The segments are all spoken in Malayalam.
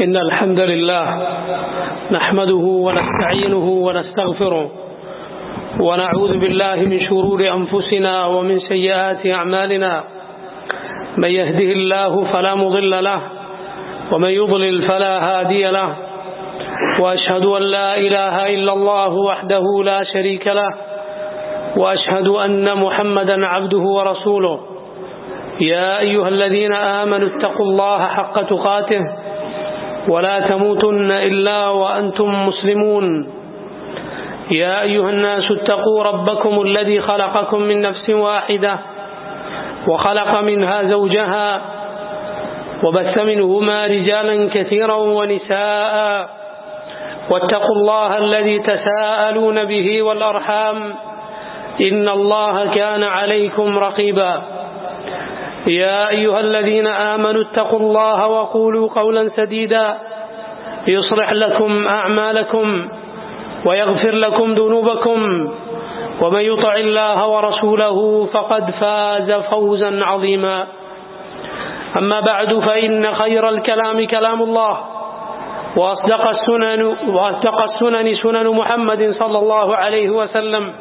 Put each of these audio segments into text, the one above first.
إن الحمد لله نحمده ونستعينه ونستغفره ونعوذ بالله من شرور أنفسنا ومن سيئات أعمالنا من يهده الله فلا مضل له ومن يضلل فلا هادي له وأشهد أن لا إله إلا الله وحده لا شريك له وأشهد أن محمدا عبده ورسوله يا أيها الذين آمنوا اتقوا الله حق تقاته ولا تموتن إلا وأنتم مسلمون يا أيها الناس اتقوا ربكم الذي خلقكم من نفس واحدة وخلق منها زوجها وبث منهما رجالا كثيرا ونساء واتقوا الله الذي تساءلون به والأرحام إن الله كان عليكم رقيبا يا أيها الذين آمنوا اتقوا الله وقولوا قولا سديدا يصلح لكم أعمالكم ويغفر لكم ذنوبكم ومن يطع الله ورسوله فقد فاز فوزا عظيما أما بعد فإن خير الكلام كلام الله وأصدق السنن, وأصدق السنن سنن محمد صلى الله عليه وسلم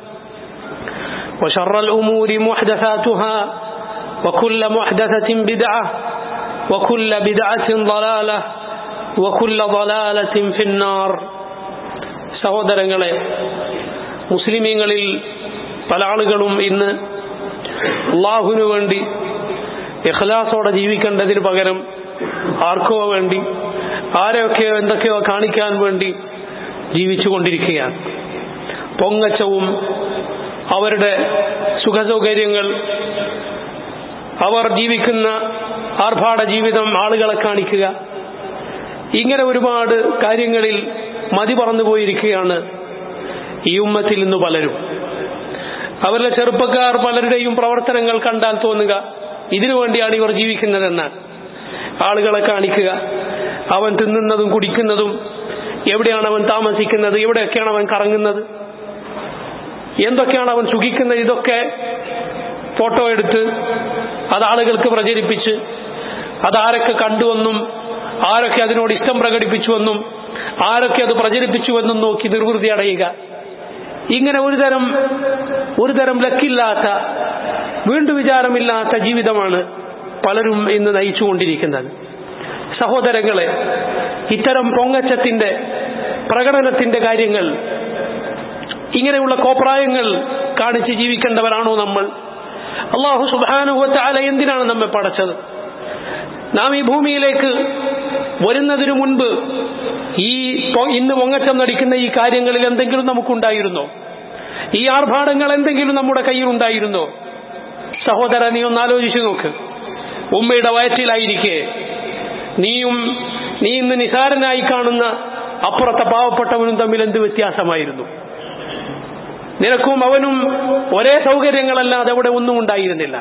وشر الأمور محدثاتها وكل محدثة بدعة وكل بدعة ضلالة وكل ضلالة في النار സഹോദരങ്ങളെ മുസ്ലിമീങ്ങളിൽ പല ആളുകളും ഇന്ന് അള്ളാഹുവിനു വേണ്ടി ഇഖ്ലാസോടെ ജീവിക്കേണ്ടതിന് പകരം ആർക്കോ വേണ്ടി ആരെയൊക്കെയോ എന്തൊക്കെയോ കാണിക്കാൻ വേണ്ടി ജീവിച്ചുകൊണ്ടിരിക്കുകയാണ് പൊങ്ങച്ചവും അവരുടെ സുഖസൗകര്യങ്ങൾ അവർ ജീവിക്കുന്ന ആർഭാട ജീവിതം ആളുകളെ കാണിക്കുക ഇങ്ങനെ ഒരുപാട് കാര്യങ്ങളിൽ മതി പറന്നു പോയിരിക്കുകയാണ് ഈ ഉമ്മത്തിൽ നിന്ന് പലരും അവരിലെ ചെറുപ്പക്കാർ പലരുടെയും പ്രവർത്തനങ്ങൾ കണ്ടാൽ തോന്നുക ഇതിനു വേണ്ടിയാണ് ഇവർ ജീവിക്കുന്നതെന്നാണ് ആളുകളെ കാണിക്കുക അവൻ തിന്നുന്നതും കുടിക്കുന്നതും എവിടെയാണ് അവൻ താമസിക്കുന്നത് എവിടെയൊക്കെയാണ് അവൻ കറങ്ങുന്നത് എന്തൊക്കെയാണ് അവൻ സുഖിക്കുന്നത് ഇതൊക്കെ ഫോട്ടോ എടുത്ത് അത് ആളുകൾക്ക് പ്രചരിപ്പിച്ച് അതാരൊക്കെ കണ്ടുവെന്നും ആരൊക്കെ അതിനോട് ഇഷ്ടം പ്രകടിപ്പിച്ചുവെന്നും ആരൊക്കെ അത് പ്രചരിപ്പിച്ചുവെന്നും നോക്കി നിർവൃതി അടയുക ഇങ്ങനെ ഒരു തരം ഒരു തരം ലക്കില്ലാത്ത വീണ്ടു വിചാരമില്ലാത്ത ജീവിതമാണ് പലരും ഇന്ന് നയിച്ചുകൊണ്ടിരിക്കുന്നത് സഹോദരങ്ങളെ ഇത്തരം പൊങ്ങച്ചത്തിന്റെ പ്രകടനത്തിന്റെ കാര്യങ്ങൾ ഇങ്ങനെയുള്ള കോപ്രായങ്ങൾ കാണിച്ച് ജീവിക്കേണ്ടവരാണോ നമ്മൾ അള്ളാഹു സുബാനുഭവത്താല എന്തിനാണ് നമ്മെ പടച്ചത് നാം ഈ ഭൂമിയിലേക്ക് വരുന്നതിനു മുൻപ് ഈ ഇന്ന് പൊങ്ങച്ചം നടിക്കുന്ന ഈ കാര്യങ്ങളിൽ എന്തെങ്കിലും നമുക്കുണ്ടായിരുന്നോ ഈ ആർഭാടങ്ങൾ എന്തെങ്കിലും നമ്മുടെ കയ്യിൽ ഉണ്ടായിരുന്നോ സഹോദര നീ ഒന്ന് ആലോചിച്ചു നോക്ക് ഉമ്മയുടെ വയറ്റിലായിരിക്കെ നീയും നീ ഇന്ന് നിസാരനായി കാണുന്ന അപ്പുറത്തെ പാവപ്പെട്ടവനും തമ്മിൽ എന്ത് വ്യത്യാസമായിരുന്നു നിനക്കും അവനും ഒരേ സൗകര്യങ്ങളല്ലാതെ അവിടെ ഒന്നും ഉണ്ടായിരുന്നില്ല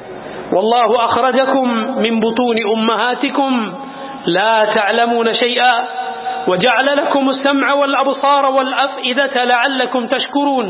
والله أخرجكم من بطون أمهاتكم لا تعلمون شيئا وجعل لكم السمع والأبصار والأفئدة لعلكم تشكرون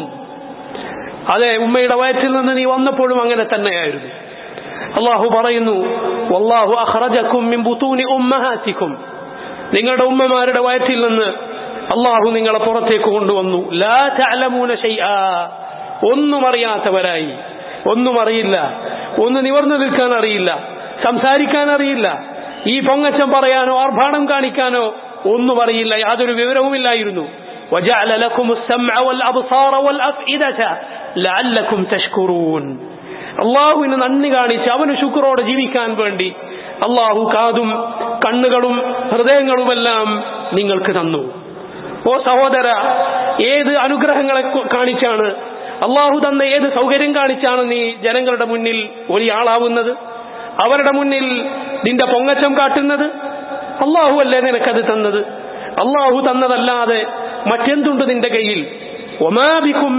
അതെ ഉമ്മയുടെ വയറ്റിൽ നിന്ന് നീ വന്നപ്പോഴും അങ്ങനെ തന്നെയായിരുന്നു അള്ളാഹു പറയുന്നു വല്ലാഹു അഖ്റജക്കും മിൻ ബുതൂനി ഉമ്മഹാത്തിക്കും നിങ്ങളുടെ ഉമ്മമാരുടെ വയറ്റിൽ നിന്ന് അള്ളാഹു നിങ്ങളെ പുറത്തേക്ക് കൊണ്ടുവന്നു ലാ തഅലമൂന ഷൈആ ഒന്നും അറിയാത്തവരായി ഒന്നും അറിയില്ല ഒന്ന് നിവർന്നു നിൽക്കാൻ അറിയില്ല സംസാരിക്കാൻ അറിയില്ല ഈ പൊങ്ങച്ചം പറയാനോ ആർഭാടം കാണിക്കാനോ ഒന്നും അറിയില്ല യാതൊരു വിവരവുമില്ലായിരുന്നു وجعل لكم السمع والأبصار والأفئدة لعلكم تشكرون അള്ളാഹുവിന് നന്ദി കാണിച്ച് അവന് ശുക്രോടെ ജീവിക്കാൻ വേണ്ടി അള്ളാഹു കാതും കണ്ണുകളും ഹൃദയങ്ങളുമെല്ലാം നിങ്ങൾക്ക് തന്നു ഓ സഹോദര ഏത് അനുഗ്രഹങ്ങളെ കാണിച്ചാണ് അള്ളാഹു തന്ന ഏത് സൗകര്യം കാണിച്ചാണ് നീ ജനങ്ങളുടെ മുന്നിൽ വലിയ ആളാവുന്നത് അവരുടെ മുന്നിൽ നിന്റെ പൊങ്ങച്ചം കാട്ടുന്നത് അള്ളാഹു അല്ലേ നിനക്കത് തന്നത് അള്ളാഹു തന്നതല്ലാതെ മറ്റെന്തുണ്ട് നിന്റെ കയ്യിൽ ഒമാബിക്കും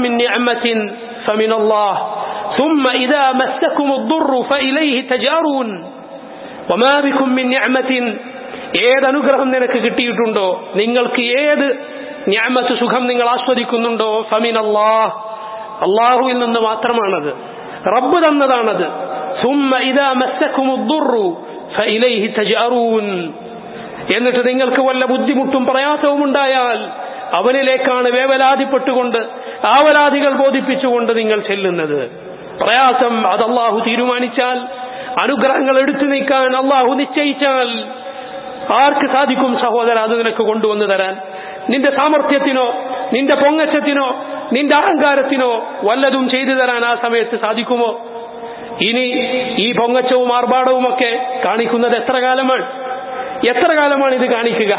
فمن الله ثم إذا مسكم الضر فإليه تجارون وما بكم من نعمة ഏത് അനുഗ്രഹം നിനക്ക് കിട്ടിയിട്ടുണ്ടോ നിങ്ങൾക്ക് ഏത് ഞാമത്ത് സുഖം നിങ്ങൾ ആസ്വദിക്കുന്നുണ്ടോ ഫമിൻ അള്ളാഹ് അള്ളാഹുവിൽ നിന്ന് മാത്രമാണത് റബ്ബ് തന്നതാണത് ثم إذا مسكم الضر فإليه تجأرون എന്നിട്ട് നിങ്ങൾക്ക് വല്ല ബുദ്ധിമുട്ടും പ്രയാസവും ഉണ്ടായാൽ അവനിലേക്കാണ് വേവലാതിപ്പെട്ടുകൊണ്ട് ആവലാദികൾ ബോധിപ്പിച്ചുകൊണ്ട് നിങ്ങൾ ചെല്ലുന്നത് പ്രയാസം അത് അള്ളാഹു തീരുമാനിച്ചാൽ അനുഗ്രഹങ്ങൾ എടുത്തു നീക്കാൻ അള്ളാഹു നിശ്ചയിച്ചാൽ ആർക്ക് സാധിക്കും സഹോദര അത് നിനക്ക് കൊണ്ടുവന്നു തരാൻ നിന്റെ സാമർഥ്യത്തിനോ നിന്റെ പൊങ്ങച്ചത്തിനോ നിന്റെ അഹങ്കാരത്തിനോ വല്ലതും ചെയ്തു തരാൻ ആ സമയത്ത് സാധിക്കുമോ ഇനി ഈ പൊങ്ങച്ചവും ആർഭാടവും ഒക്കെ കാണിക്കുന്നത് എത്ര കാലമാണ് എത്ര കാലമാണ് ഇത് കാണിക്കുക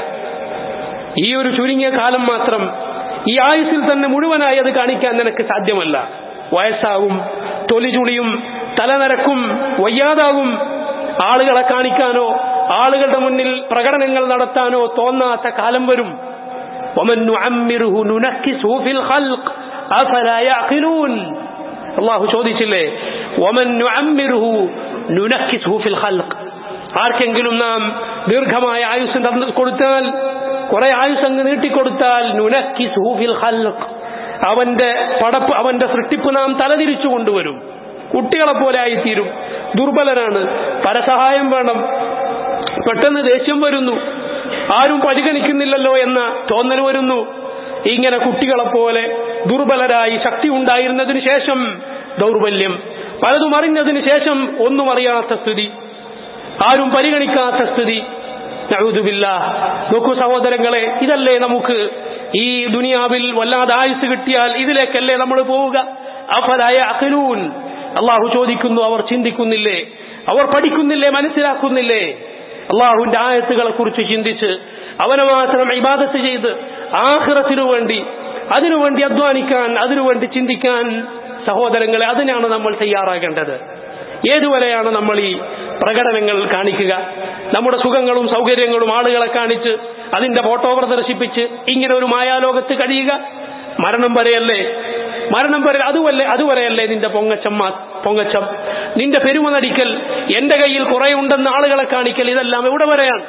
ഈ ഒരു ചുരുങ്ങിയ കാലം മാത്രം ഈ ആയുസിൽ തന്നെ മുഴുവനായി അത് കാണിക്കാൻ നിനക്ക് സാധ്യമല്ല വയസ്സാകും തൊലിചുളിയും തലനരക്കും വയ്യാതാകും ആളുകളെ കാണിക്കാനോ ആളുകളുടെ മുന്നിൽ പ്രകടനങ്ങൾ നടത്താനോ തോന്നാത്ത കാലം വരും ومن نعمره ننكسه في الخلق أفلا يعقلون അള്ളാഹു ചോദിച്ചില്ലേ ومن نعمره ننكسه في الخلق ആർക്കെങ്കിലും നാം ദീർഘമായ ആയുസ് കൊടുത്താൽ കുറെ ആയുസ് അങ്ങ് നീട്ടിക്കൊടുത്താൽ നുനക്കിസുഹു ഫിൽ ഖൽഖ് അവന്റെ പടപ്പ് അവന്റെ സൃഷ്ടിപ്പ് നാം തലതിരിച്ചു കൊണ്ടുവരും കുട്ടികളെ പോലെ ആയിത്തീരും ദുർബലനാണ് പരസഹായം വേണം പെട്ടെന്ന് ദേഷ്യം വരുന്നു ആരും പരിഗണിക്കുന്നില്ലല്ലോ എന്ന തോന്നൽ വരുന്നു ഇങ്ങനെ കുട്ടികളെ പോലെ ദുർബലരായി ശക്തി ഉണ്ടായിരുന്നതിന് ശേഷം ദൗർബല്യം പലതും അറിഞ്ഞതിന് ശേഷം ഒന്നും അറിയാത്ത സ്ഥിതി ആരും പരിഗണിക്കാത്ത സ്ഥിതി നഴുതുമില്ല നോക്കൂ സഹോദരങ്ങളെ ഇതല്ലേ നമുക്ക് ഈ ദുനിയാവിൽ വല്ലാതെ ആയുസ് കിട്ടിയാൽ ഇതിലേക്കല്ലേ നമ്മൾ പോവുക അഫലായ അഖലൂൻ അള്ളാഹു ചോദിക്കുന്നു അവർ ചിന്തിക്കുന്നില്ലേ അവർ പഠിക്കുന്നില്ലേ മനസ്സിലാക്കുന്നില്ലേ അള്ളാഹുവിന്റെ ആയത്തുകളെ കുറിച്ച് ചിന്തിച്ച് അവനെ മാത്രം ഇബാദത്ത് ചെയ്ത് ആഹ്റത്തിനു വേണ്ടി അതിനുവേണ്ടി അധ്വാനിക്കാൻ അതിനുവേണ്ടി ചിന്തിക്കാൻ സഹോദരങ്ങളെ അതിനാണ് നമ്മൾ തയ്യാറാകേണ്ടത് ഏതുവരെയാണ് നമ്മൾ ഈ പ്രകടനങ്ങൾ കാണിക്കുക നമ്മുടെ സുഖങ്ങളും സൗകര്യങ്ങളും ആളുകളെ കാണിച്ച് അതിന്റെ ഫോട്ടോ പ്രദർശിപ്പിച്ച് ഇങ്ങനെ ഒരു മായാലോകത്ത് കഴിയുക മരണം വരെയല്ലേ മരണം വരെ അതുവല്ലേ അതുവരെയല്ലേ നിന്റെ പൊങ്ങച്ചം പൊങ്ങച്ചം നിന്റെ പെരുമ നടിക്കൽ എന്റെ കയ്യിൽ കുറെ ഉണ്ടെന്ന് ആളുകളെ കാണിക്കൽ ഇതെല്ലാം എവിടെ വരെയാണ്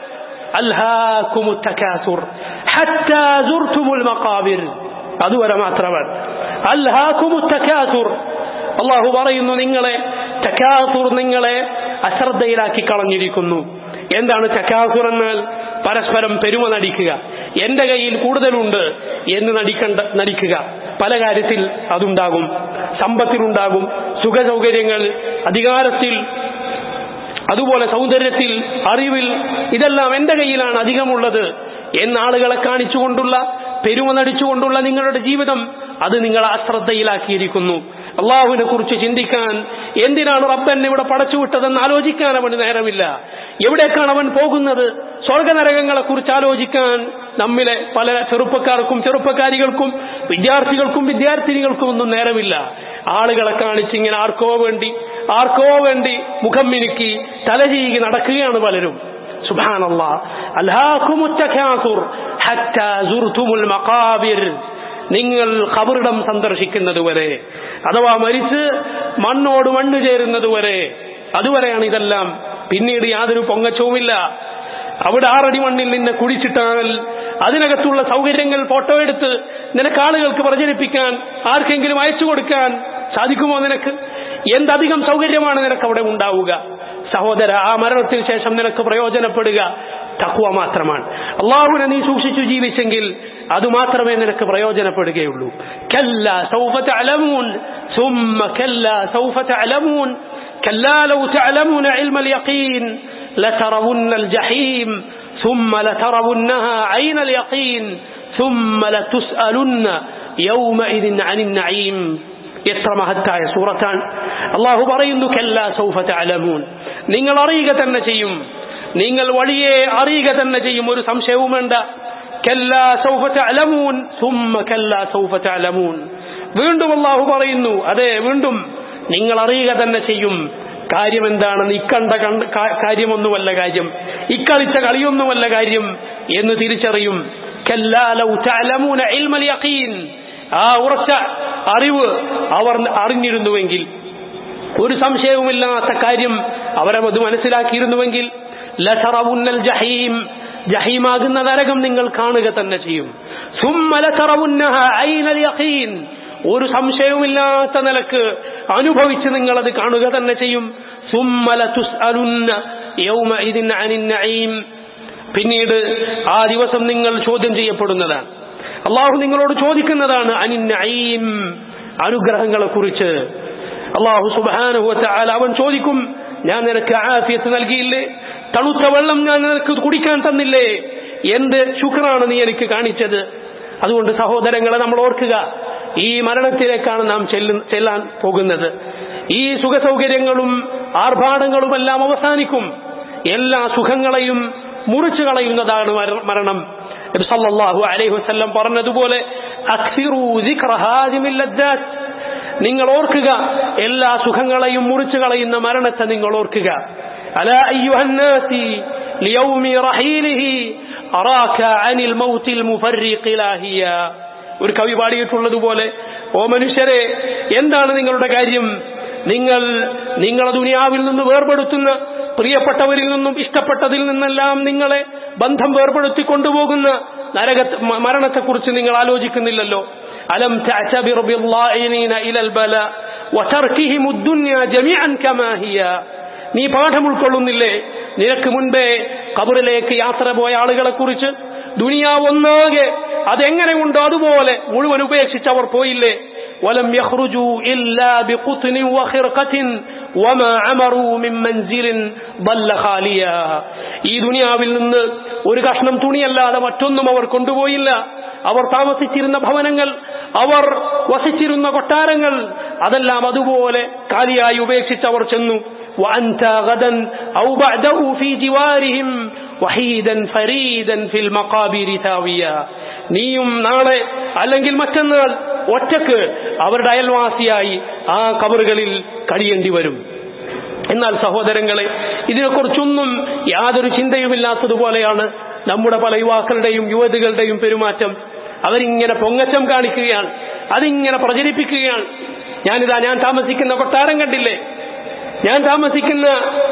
അതുവരെ മാത്രമാണ് അള്ളാഹു പറയുന്നു നിങ്ങളെ തക്കാസുർ നിങ്ങളെ അശ്രദ്ധയിലാക്കി കളഞ്ഞിരിക്കുന്നു എന്താണ് ചക്കാസുർ എന്നാൽ പരസ്പരം പെരുമ നടിക്കുക എന്റെ കയ്യിൽ കൂടുതലുണ്ട് എന്ന് നടിക്കണ്ട നടിക്കുക പല കാര്യത്തിൽ അതുണ്ടാകും സമ്പത്തിലുണ്ടാകും സുഖസൗകര്യങ്ങൾ അധികാരത്തിൽ അതുപോലെ സൗന്ദര്യത്തിൽ അറിവിൽ ഇതെല്ലാം എന്റെ കയ്യിലാണ് അധികമുള്ളത് എന്ന് ആളുകളെ കാണിച്ചുകൊണ്ടുള്ള പെരുമ നടിച്ചുകൊണ്ടുള്ള നിങ്ങളുടെ ജീവിതം അത് നിങ്ങളെ അശ്രദ്ധയിലാക്കിയിരിക്കുന്നു അള്ളാഹുവിനെ കുറിച്ച് ചിന്തിക്കാൻ എന്തിനാണ് റബ്ബൻ ഇവിടെ പടച്ചുവിട്ടതെന്ന് ആലോചിക്കാൻ അവന് നേരമില്ല എവിടേക്കാണ് അവൻ പോകുന്നത് സ്വർഗനരകങ്ങളെ കുറിച്ച് ആലോചിക്കാൻ നമ്മിലെ പല ചെറുപ്പക്കാർക്കും ചെറുപ്പക്കാരികൾക്കും വിദ്യാർത്ഥികൾക്കും വിദ്യാർത്ഥിനികൾക്കും ഒന്നും നേരമില്ല ആളുകളെ കാണിച്ച് ഇങ്ങനെ ആർക്കോ വേണ്ടി ആർക്കോ വേണ്ടി മുഖം മിനുക്കി തലചീകി നടക്കുകയാണ് പലരും സുബാനല്ലാ നിങ്ങൾ ഖബറിടം സന്ദർശിക്കുന്നത് വരെ അഥവാ മരിച്ച് മണ്ണോട് മണ്ണ് ചേരുന്നത് വരെ അതുവരെയാണ് ഇതെല്ലാം പിന്നീട് യാതൊരു പൊങ്ങച്ചവുമില്ല അവിടെ ആറടി മണ്ണിൽ നിന്നെ കുഴിച്ചിട്ടാൽ അതിനകത്തുള്ള സൗകര്യങ്ങൾ ഫോട്ടോ എടുത്ത് നിനക്ക് ആളുകൾക്ക് പ്രചരിപ്പിക്കാൻ ആർക്കെങ്കിലും അയച്ചു കൊടുക്കാൻ സാധിക്കുമോ നിനക്ക് എന്തധികം സൗകര്യമാണ് നിനക്ക് അവിടെ ഉണ്ടാവുക സഹോദര ആ മരണത്തിന് ശേഷം നിനക്ക് പ്രയോജനപ്പെടുക തക്കുവ മാത്രമാണ് അള്ളാഹുവിനെ നീ സൂക്ഷിച്ചു ജീവിച്ചെങ്കിൽ അത് മാത്രമേ നിനക്ക് പ്രയോജനപ്പെടുകയുള്ളൂ കല്ല സൗഫ തഅലമൂൻ ثم كلا سوف تعلمون كلا لو تعلمون علم اليقين لترون الجحيم ثم لترونها عين اليقين ثم لتسألن يومئذ عن النعيم എത്ര മഹത്തായ സൂറത്താണ് അള്ളാഹു പറയുന്നു കല്ലാ സൗഫ തഅലമൂൻ നിങ്ങൾ അറിയുക തന്നെ ചെയ്യും നിങ്ങൾ വഴിയെ അറിയുക തന്നെ ചെയ്യും ഒരു സംശയവും വേണ്ട കല്ലാ സൗഫ തഅലമൂൻ സുമ്മ കല്ലാ സൗഫ തഅലമൂൻ വീണ്ടും അള്ളാഹു പറയുന്നു അതെ വീണ്ടും നിങ്ങൾ അറിയുക തന്നെ ചെയ്യും കാര്യം എന്താണ് ഇക്കണ്ട കണ്ട കാര്യമൊന്നുമല്ല കാര്യം ഇക്കളിച്ച കളിയൊന്നുമല്ല കാര്യം എന്ന് തിരിച്ചറിയും കല്ലാ ലൗ തഅലമൂന ഇൽമൽ യഖീൻ ആ ഉറച്ച അറിവ് അവർ അറിഞ്ഞിരുന്നുവെങ്കിൽ ഒരു സംശയവുമില്ലാത്ത കാര്യം അവരത് മനസ്സിലാക്കിയിരുന്നുവെങ്കിൽ ലസറവുന്നൽ ജഹീം ജഹീമാകുന്ന നരകം നിങ്ങൾ കാണുക തന്നെ ചെയ്യും യഖീൻ ഒരു സംശയവുമില്ലാത്ത നിലക്ക് അനുഭവിച്ച് നിങ്ങൾ അത് കാണുക തന്നെ ചെയ്യും പിന്നീട് ആ ദിവസം നിങ്ങൾ ചോദ്യം ചെയ്യപ്പെടുന്നതാണ് അള്ളാഹു നിങ്ങളോട് ചോദിക്കുന്നതാണ് അനിന്നഈം അനുഗ്രഹങ്ങളെ കുറിച്ച് അള്ളാഹു സുബാനുഭവത്തെ അവൻ ചോദിക്കും ഞാൻ നിനക്ക് ആഫിയത്ത് നൽകിയില്ലേ തണുത്ത വെള്ളം ഞാൻ നിനക്ക് കുടിക്കാൻ തന്നില്ലേ എന്ത് ശുക്രാണ് നീ എനിക്ക് കാണിച്ചത് അതുകൊണ്ട് സഹോദരങ്ങളെ നമ്മൾ ഓർക്കുക ഈ മരണത്തിലേക്കാണ് നാം ചെല്ലു- ചെല്ലാൻ പോകുന്നത് ഈ സുഖസൗകര്യങ്ങളും ആർഭാടങ്ങളുമെല്ലാം അവസാനിക്കും എല്ലാ സുഖങ്ങളെയും മുറിച്ചു കളയുന്നതാണ് മര- മരണം നബി സല്ലല്ലാഹു അലൈഹി വസല്ലം പറഞ്ഞതുപോലെ അക്സിറൂ ദിക്റ ഹാദിമിൽ ലദ്ദാത്ത് നിങ്ങൾ ഓർക്കുക എല്ലാ സുഖങ്ങളെയും മുറിച്ചു കളയുന്ന മരണത്തെ നിങ്ങൾ ഓർക്കുക അല അയ്യുഹന്നാസി ലിയൗമി റഹീലിഹി അറാക അനിൽ മൗത്തിൽ മുഫർരിഖ് ലാഹിയ ഒരു കവി പാടിയിട്ടുള്ളതുപോലെ ഓ മനുഷ്യരെ എന്താണ് നിങ്ങളുടെ കാര്യം നിങ്ങൾ നിങ്ങളെ ദുനിയാവിൽ നിന്ന് വേർപെടുത്തുന്ന പ്രിയപ്പെട്ടവരിൽ നിന്നും ഇഷ്ടപ്പെട്ടതിൽ നിന്നെല്ലാം നിങ്ങളെ ബന്ധം വേർപെടുത്തി കൊണ്ടുപോകുന്ന നരക മരണത്തെക്കുറിച്ച് നിങ്ങൾ ആലോചിക്കുന്നില്ലല്ലോ അലം تعتبر بالضائعين إلى البلاء وتركهم الدنيا جميعا كما هي നീ പാഠം ഉൾക്കൊള്ളുന്നില്ലേ നിനക്ക് മുൻപേ കബറിലേക്ക് യാത്ര പോയ ആളുകളെ കുറിച്ച് ദുനിയാവ് ഒന്നാകെ അതെങ്ങനെയുണ്ടോ അതുപോലെ മുഴുവൻ ഉപേക്ഷിച്ച് അവർ പോയില്ലേ ولم يخرجوا إلا بقطن وخرقة وما عمروا من منزل ضل خاليا ഈ ദുനിയാവിൽ നിന്ന് ഒരു കഷ്ണം തുണിയല്ലാതെ മറ്റൊന്നും അവർ കൊണ്ടുപോയില്ല അവർ താമസിച്ചിരുന്ന ഭവനങ്ങൾ അവർ വസിച്ചിരുന്ന കൊട്ടാരങ്ങൾ അതെല്ലാം അതുപോലെ കാലിയായി ഉപേക്ഷിച്ച് അവർ ചെന്നു وأنت غدا أو بعده في جوارهم وحيدا فريدا في المقابر ثاويا നീയും നാളെ അല്ലെങ്കിൽ മറ്റന്നാൾ ഒറ്റക്ക് അവരുടെ അയൽവാസിയായി ആ കബറുകളിൽ കഴിയേണ്ടി വരും എന്നാൽ സഹോദരങ്ങളെ ഇതിനെക്കുറിച്ചൊന്നും യാതൊരു ചിന്തയുമില്ലാത്തതുപോലെയാണ് നമ്മുടെ പല യുവാക്കളുടെയും യുവതികളുടെയും പെരുമാറ്റം അവരിങ്ങനെ പൊങ്ങച്ചം കാണിക്കുകയാണ് അതിങ്ങനെ പ്രചരിപ്പിക്കുകയാണ് ഞാനിതാ ഞാൻ താമസിക്കുന്ന കൊട്ടാരം കണ്ടില്ലേ ഞാൻ താമസിക്കുന്ന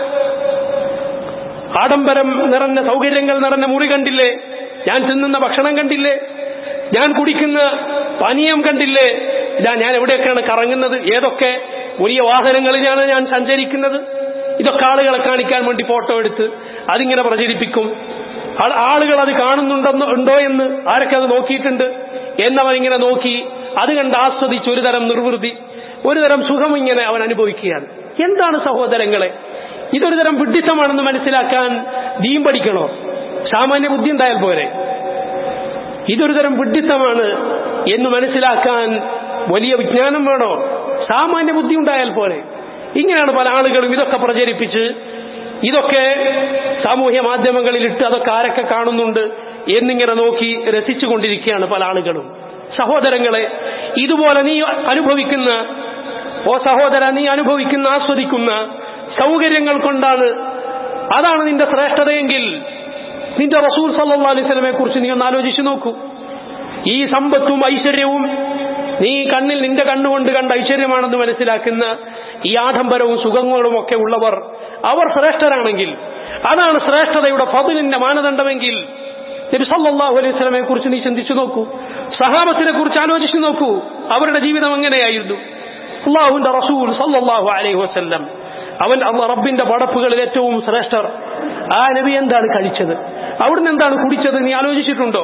ആഡംബരം നിറഞ്ഞ സൗകര്യങ്ങൾ നിറഞ്ഞ മുറി കണ്ടില്ലേ ഞാൻ തിന്നുന്ന ഭക്ഷണം കണ്ടില്ലേ ഞാൻ കുടിക്കുന്ന പാനീയം കണ്ടില്ലേ ഇതാ ഞാൻ എവിടെയൊക്കെയാണ് കറങ്ങുന്നത് ഏതൊക്കെ വലിയ വാഹനങ്ങളിലാണ് ഞാൻ സഞ്ചരിക്കുന്നത് ഇതൊക്കെ ആളുകളെ കാണിക്കാൻ വേണ്ടി ഫോട്ടോ എടുത്ത് അതിങ്ങനെ പ്രചരിപ്പിക്കും ആ- ആളുകൾ അത് കാണുന്നുണ്ടെന്നോ ഉണ്ടോ എന്ന് ആരൊക്കെ അത് നോക്കിയിട്ടുണ്ട് എന്നവൻ ഇങ്ങനെ നോക്കി അത് കണ്ട് ആസ്വദിച്ച് ഒരു തരം നിർവൃതി ഒരു തരം സുഖം ഇങ്ങനെ അവൻ അനുഭവിക്കുകയാണ് എന്താണ് സഹോദരങ്ങളെ ഇതൊരു തരം വിഡ്ഢിത്തമാണെന്ന് മനസ്സിലാക്കാൻ ദീം പഠിക്കണോ സാമാന്യ ബുദ്ധി ഉണ്ടായാൽ പോരെ ഇതൊരു തരം വിഡ്ഢിത്തമാണ് എന്ന് മനസ്സിലാക്കാൻ വലിയ വിജ്ഞാനം വേണോ സാമാന്യ ബുദ്ധി ഉണ്ടായാൽ പോരെ ഇങ്ങനെയാണ് പല ആളുകളും ഇതൊക്കെ പ്രചരിപ്പിച്ച് ഇതൊക്കെ സാമൂഹ്യ മാധ്യമങ്ങളിൽ ഇട്ട് അതൊക്കെ ആരൊക്കെ കാണുന്നുണ്ട് എന്നിങ്ങനെ നോക്കി രസിച്ചുകൊണ്ടിരിക്കുകയാണ് പല ആളുകളും സഹോദരങ്ങളെ ഇതുപോലെ നീ അനുഭവിക്കുന്ന ഓ സഹോദര നീ അനുഭവിക്കുന്ന ആസ്വദിക്കുന്ന സൗകര്യങ്ങൾ കൊണ്ടാണ് അതാണ് നിന്റെ ശ്രേഷ്ഠതയെങ്കിൽ നിന്റെ റസൂൽ സല്ലാ അലൈഹി സ്വലമെ കുറിച്ച് നീ ഒന്ന് ആലോചിച്ചു നോക്കൂ ഈ സമ്പത്തും ഐശ്വര്യവും നീ കണ്ണിൽ നിന്റെ കണ്ണുകൊണ്ട് കണ്ട ഐശ്വര്യമാണെന്ന് മനസ്സിലാക്കുന്ന ഈ ആഡംബരവും സുഖങ്ങളും ഒക്കെ ഉള്ളവർ അവർ ശ്രേഷ്ഠരാണെങ്കിൽ അതാണ് ശ്രേഷ്ഠതയുടെ ഫതിലിന്റെ മാനദണ്ഡമെങ്കിൽ നബി സല്ലല്ലാഹു അലൈഹി സ്വലമെ കുറിച്ച് നീ ചിന്തിച്ചു നോക്കൂ സഹാബത്തിനെ കുറിച്ച് ആലോചിച്ചു നോക്കൂ അവരുടെ ജീവിതം എങ്ങനെയായിരുന്നു അള്ളാഹുവിന്റെ റസൂൽ സല്ലല്ലാഹു അലൈഹി വസല്ലം അവൻ അള്ള റബ്ബിന്റെ പടപ്പുകളിൽ ഏറ്റവും ശ്രേഷ്ഠർ ആ നബി എന്താണ് കഴിച്ചത് അവിടുന്ന് എന്താണ് കുടിച്ചത് നീ ആലോചിച്ചിട്ടുണ്ടോ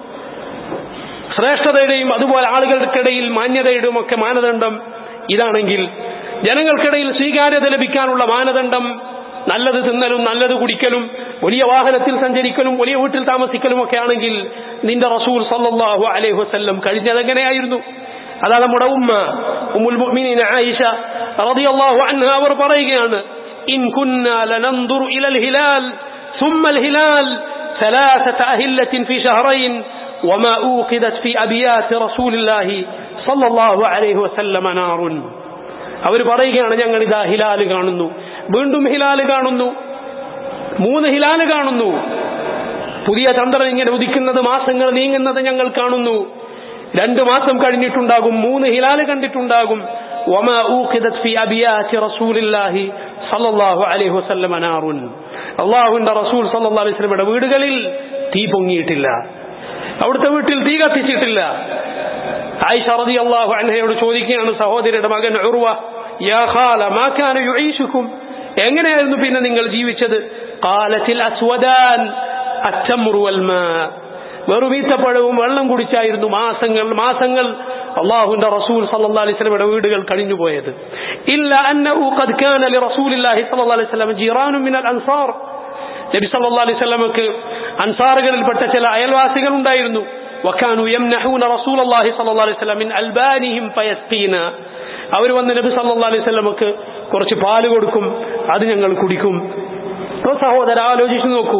ശ്രേഷ്ഠതയുടെയും അതുപോലെ ആളുകൾക്കിടയിൽ മാന്യതയുടെയും ഒക്കെ മാനദണ്ഡം ഇതാണെങ്കിൽ ജനങ്ങൾക്കിടയിൽ സ്വീകാര്യത ലഭിക്കാനുള്ള മാനദണ്ഡം നല്ലത് തിന്നലും നല്ലത് കുടിക്കലും വലിയ വാഹനത്തിൽ സഞ്ചരിക്കലും വലിയ വീട്ടിൽ താമസിക്കലും ഒക്കെ ആണെങ്കിൽ നിന്റെ റസൂൽ സല്ലല്ലാഹു അലൈഹി വസല്ലം കഴിഞ്ഞത് എങ്ങനെയായിരുന്നു അതാ നമ്മുടെ ഉമ്മ ഉമ്മുൽ മുഅ്മിനീൻ ആയിഷ റളിയല്ലാഹു അൻഹ അവർ പറയുകയാണ് ഇൻ കുന്നാ ലനൻദുർ ഇലൽ ഹിലാൽ ثم الهلال ثلاثة أهلة في شهرين وما أوقدت في أبيات رسول الله صلى الله عليه وسلم نار അവർ പറയുകയാണ് ഞങ്ങൾ ഇതാ ഹിലാല് കാണുന്നു വീണ്ടും ഹിലാല് കാണുന്നു മൂന്ന് ഹിലാല് കാണുന്നു പുതിയ ചന്ദ്രൻ ഇങ്ങനെ ഉദിക്കുന്നത് മാസങ്ങൾ നീങ്ങുന്നത് ഞങ്ങൾ കാണുന്നു രണ്ട് മാസം കഴിഞ്ഞിട്ടുണ്ടാകും മൂന്ന് ഹിലാല് കണ്ടിട്ടുണ്ടാകും وما أوقدت في أبيات رسول الله صلى الله عليه وسلم نار അള്ളാഹുവിന്റെ റസൂൽ സല്ലല്ലാഹു അലൈഹി വസല്ലമയുടെ വീടുകളിൽ തീ പൊങ്ങിയിട്ടില്ല അവിടുത്തെ വീട്ടിൽ തീ കത്തിച്ചിട്ടില്ല ആയിഷ റളിയല്ലാഹു അൻഹയോട് ചോദിക്കുകയാണ് സഹോദരിയുടെ മകൻ ഉർവ യാ ഖാല മാ കാന യുഈശുക്കും എങ്ങനെയായിരുന്നു പിന്നെ നിങ്ങൾ ജീവിച്ചത് ഖാലത്തിൽ അസ്വദാൻ അച്ചമുറു വൽമാ വെറും ഈത്തപ്പഴവും വെള്ളം കുടിച്ചായിരുന്നു മാസങ്ങൾ മാസങ്ങൾ അള്ളാഹുന്റെ റസൂൽ സല്ലല്ലാഹു അലൈഹി വസല്ലമയുടെ വീടുകൾ കഴിഞ്ഞുപോയത് ഇല്ല അന്നഹു ഖദ് കാന ലി റസൂലില്ലാഹി സല്ലല്ലാഹു അലൈഹി വസല്ലം ജീറാനു മിനൽ അൻസാർ നബി സല്ലല്ലാഹു അലൈഹി വസല്ലമക്ക് അൻസാറുകളിൽപ്പെട്ട ചില അയൽവാസികൾ ഉണ്ടായിരുന്നു وكانوا يمنحون رسول الله صلى الله عليه وسلم من ألبانهم فيسقينا അവർ വന്ന് നബി സല്ലല്ലാഹു അലൈഹി വസല്ലമക്ക് കുറച്ച് പാല് കൊടുക്കും അത് ഞങ്ങൾ കുടിക്കും അപ്പോൾ സഹോദര ആലോചിച്ചു നോക്കൂ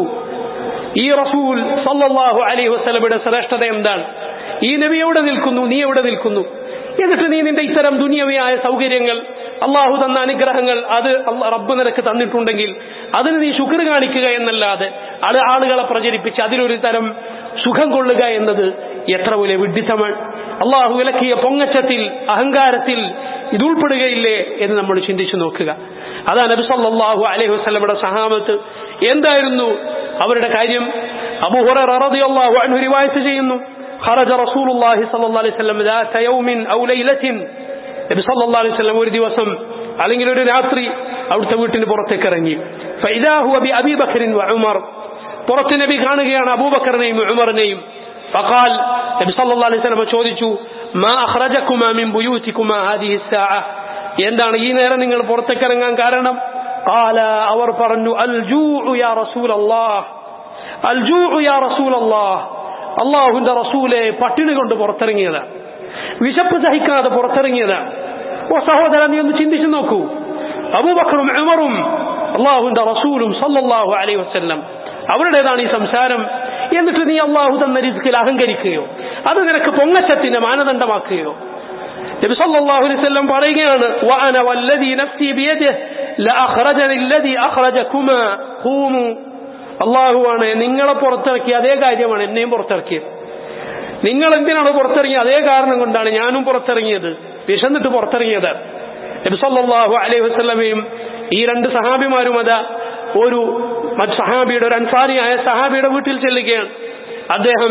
ഈ റസൂൽ സല്ലല്ലാഹു അലൈഹി വസല്ലമയുടെ ശ്രേഷ്ഠത എന്താണ് ഈ നബി എവിടെ നിൽക്കുന്നു നീ എവിടെ നിൽക്കുന്നു എന്നിട്ട് നീ നിന്റെ ഇത്തരം ദുനിയവിയായ സൗകര്യങ്ങൾ അള്ളാഹു തന്ന അനുഗ്രഹങ്ങൾ അത് അള്ള- റബ്ബ് നിനക്ക് തന്നിട്ടുണ്ടെങ്കിൽ അതിന് നീ ശുക്ർ കാണിക്കുക എന്നല്ലാതെ അത് ആളുകളെ പ്രചരിപ്പിച്ച് അതിലൊരു തരം സുഖം കൊള്ളുക എന്നത് എത്ര വലിയ വിഡ്ഢിത്തമാണ് അള്ളാഹു വിലക്കിയ പൊങ്ങച്ചത്തിൽ അഹങ്കാരത്തിൽ ഇത് ഉൾപ്പെടുകയില്ലേ എന്ന് നമ്മൾ ചിന്തിച്ചു നോക്കുക അതാ നബി സല്ലല്ലാഹു അലൈഹി വസല്ലമയുടെ സഹാബത്ത് എന്തായിരുന്നു അവരുടെ കാര്യം അബൂ ഹുറൈറ റളിയല്ലാഹു അൻഹു റിവായത്ത് ചെയ്യുന്നു خرج رسول الله صلى الله عليه وسلم ذات يوم أو ليلة നബി സല്ലല്ലാഹു അലൈഹി വസല്ലം ഒരു ദിവസം അല്ലെങ്കിൽ ഒരു രാത്രി അവിടുത്തെ വീട്ടിന് പുറത്തേക്ക് ഇറങ്ങി فإذا هو بأبي بكر وعمر പുറത്ത് നബി കാണുകയാണ് അബൂബക്കറിനെയും ഉമറിനെയും فقال നബി സല്ലല്ലാഹു അലൈഹി വസല്ലം ചോദിച്ചു ما أخرجكما من بيوتكما هذه الساعة എന്താണ് ഈ നേരം നിങ്ങൾ പുറത്തേക്ക് ഇറങ്ങാൻ കാരണം قال അവർ പറഞ്ഞു الجوع يا رسول الله الجوع يا رسول الله അള്ളാഹുവിന്റെ റസൂലെ പട്ടിണി കൊണ്ട് പുറത്തിറങ്ങിയതാണ് വിശപ്പ് സഹിക്കാതെ പുറത്തിറങ്ങിയതാണ് ഓ സഹോദരൻ നീ ഒന്ന് ചിന്തിച്ചു നോക്കൂ അബൂബക്കറും ഉമറും അള്ളാഹുവിന്റെ റസൂലും സല്ലല്ലാഹു അലൈഹി വസല്ലം അവരുടേതാണ് ഈ സംസാരം എന്നിട്ട് നീ അള്ളാഹു തന്ന രിസ്കിൽ അഹങ്കരിക്കുകയോ അത് നിനക്ക് പൊങ്ങച്ചത്തിന്റെ മാനദണ്ഡമാക്കുകയോ നബി സല്ലല്ലാഹു അലൈഹി വസല്ലം പറയുകയാണ് വഅന വല്ലദി നഫ്സി ബിയദിഹി ലഅഖറജനി അല്ലദി അഖറജകുമാ ഖൂമു അള്ളാഹുവാണ് നിങ്ങളെ പുറത്തിറക്കിയ അതേ കാര്യമാണ് എന്നെയും പുറത്തിറക്കിയത് നിങ്ങൾ എന്തിനാണ് പുറത്തിറങ്ങിയത് അതേ കാരണം കൊണ്ടാണ് ഞാനും പുറത്തിറങ്ങിയത് വിശന്നിട്ട് പുറത്തിറങ്ങിയത് നബി സല്ലല്ലാഹു അലൈഹി വസല്ലമയും ഈ രണ്ട് സഹാബിമാരും അതാ ഒരു മറ്റ് സഹാബിയുടെ ഒരു അൻസാരിയായ സഹാബിയുടെ വീട്ടിൽ ചെല്ലുകയാണ് അദ്ദേഹം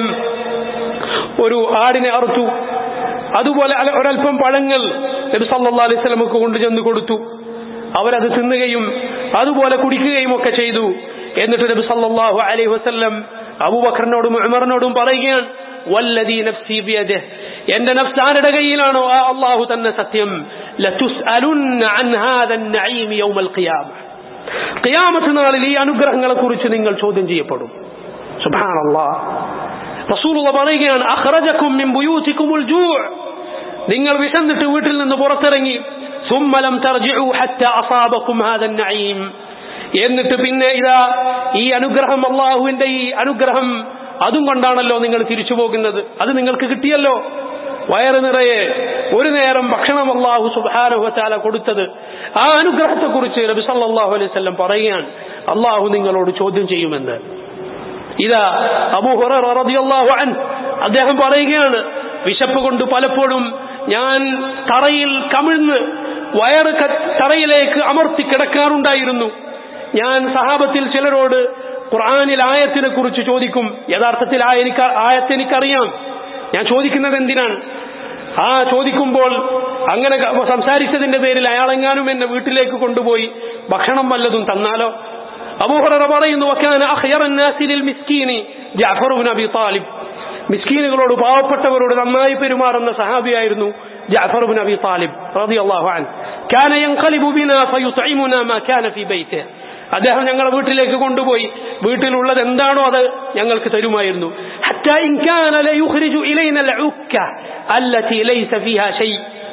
ഒരു ആടിനെ അറുത്തു അതുപോലെ അല- ഒരൽപ്പം പഴങ്ങൾ നബി സല്ലല്ലാഹു അലൈഹി വസല്ലമക്ക് കൊണ്ടുചെന്ന് കൊടുത്തു അവരത് തിന്നുകയും അതുപോലെ കുടിക്കുകയും ഒക്കെ ചെയ്തു എന്നിട്ട് നബി സല്ലല്ലാഹു അലൈഹി വസല്ലം അബൂബക്കറിനോടും ഉമറിനോടും പറയുകയാണ് വല്ലദീ നഫ്സി ബിയദിഹ് എന്റെ നഫ്സ് ആരുടെ കയ്യിലാണോ ആ അള്ളാഹു തന്നെ സത്യം ലതുസ്അലുന്ന അൻ ഹാദൻ നഈം യൗമൽ ഖിയാമ ഖിയാമത്ത് നാളിൽ ഈ അനുഗ്രഹങ്ങളെ കുറിച്ച് നിങ്ങൾ ചോദ്യം ചെയ്യപ്പെടും സുബ്ഹാനല്ലാഹ് റസൂലുള്ള പറയുകയാണ് അഖ്റജകും മിൻ ബുയൂതികുമുൽ ജൂ' നിങ്ങൾ വിശന്നിട്ട് വീട്ടിൽ നിന്ന് പുറത്തിറങ്ങി സുമ്മലം തർജിഉ ഹത്ത അസാബക്കും ഹാദൻ നഈം എന്നിട്ട് പിന്നെ ഇതാ ഈ അനുഗ്രഹം അള്ളാഹുവിന്റെ ഈ അനുഗ്രഹം അതും കൊണ്ടാണല്ലോ നിങ്ങൾ തിരിച്ചു പോകുന്നത് അത് നിങ്ങൾക്ക് കിട്ടിയല്ലോ വയറ് നിറയെ ഒരു നേരം ഭക്ഷണം അള്ളാഹു സുബാനുഹത്താല കൊടുത്തത് ആ അനുഗ്രഹത്തെക്കുറിച്ച് നബി സല്ലല്ലാഹു അലൈഹി വസല്ലം പറയുകയാണ് അള്ളാഹു നിങ്ങളോട് ചോദ്യം ചെയ്യുമെന്ന് ഇതാ അബൂ ഹുറൈറ റളിയല്ലാഹു അൻഹു അദ്ദേഹം പറയുകയാണ് വിശപ്പ് കൊണ്ട് പലപ്പോഴും ഞാൻ തറയിൽ കമിഴ്ന്ന് വയറ് ക- തറയിലേക്ക് അമർത്തി കിടക്കാറുണ്ടായിരുന്നു ഞാൻ സഹാബത്തിൽ ചിലരോട് ഖുർആനിൽ ആയത്തിനെ കുറിച്ച് ചോദിക്കും യഥാർത്ഥത്തിൽ ആ എനിക്ക് ആയത്ത് എനിക്കറിയാം ഞാൻ ചോദിക്കുന്നത് എന്തിനാണ് ആ ചോദിക്കുമ്പോൾ അങ്ങനെ ക- സംസാരിച്ചതിന്റെ പേരിൽ അയാളെങ്ങാനും എന്നെ വീട്ടിലേക്ക് കൊണ്ടുപോയി ഭക്ഷണം വല്ലതും തന്നാലോ അബൂഹറ പറയുന്നു വക്കാന അഖ്യറൻ നാസി ലിൽ മിസ്കീനി ജഅഫർ ഇബ്നു അബി താലിബ് മിസ്കീനുകളോട് പാവപ്പെട്ടവരോട് നന്നായി പെരുമാറുന്ന സഹാബിയായിരുന്നു ജഅഫർ ഇബ്നു അബി താലിബ് റളിയല്ലാഹു അൻഹു കാന യൻഖലിബു ബിനാ ഫയുത്ഇമുനാ മാ കാന ഫീ ബൈതിഹി അദ്ദേഹം ഞങ്ങളെ വീട്ടിലേക്ക് കൊണ്ടുപോയി വീട്ടിലുള്ളത് എന്താണോ അത് ഞങ്ങൾക്ക് തരുമായിരുന്നു ഹത്താ ഇൻ കാന ലയുഖ്രിജു ഇലൈന അൽഉക്ക അല്ലതി ലൈസ ഫീഹാ ഷൈ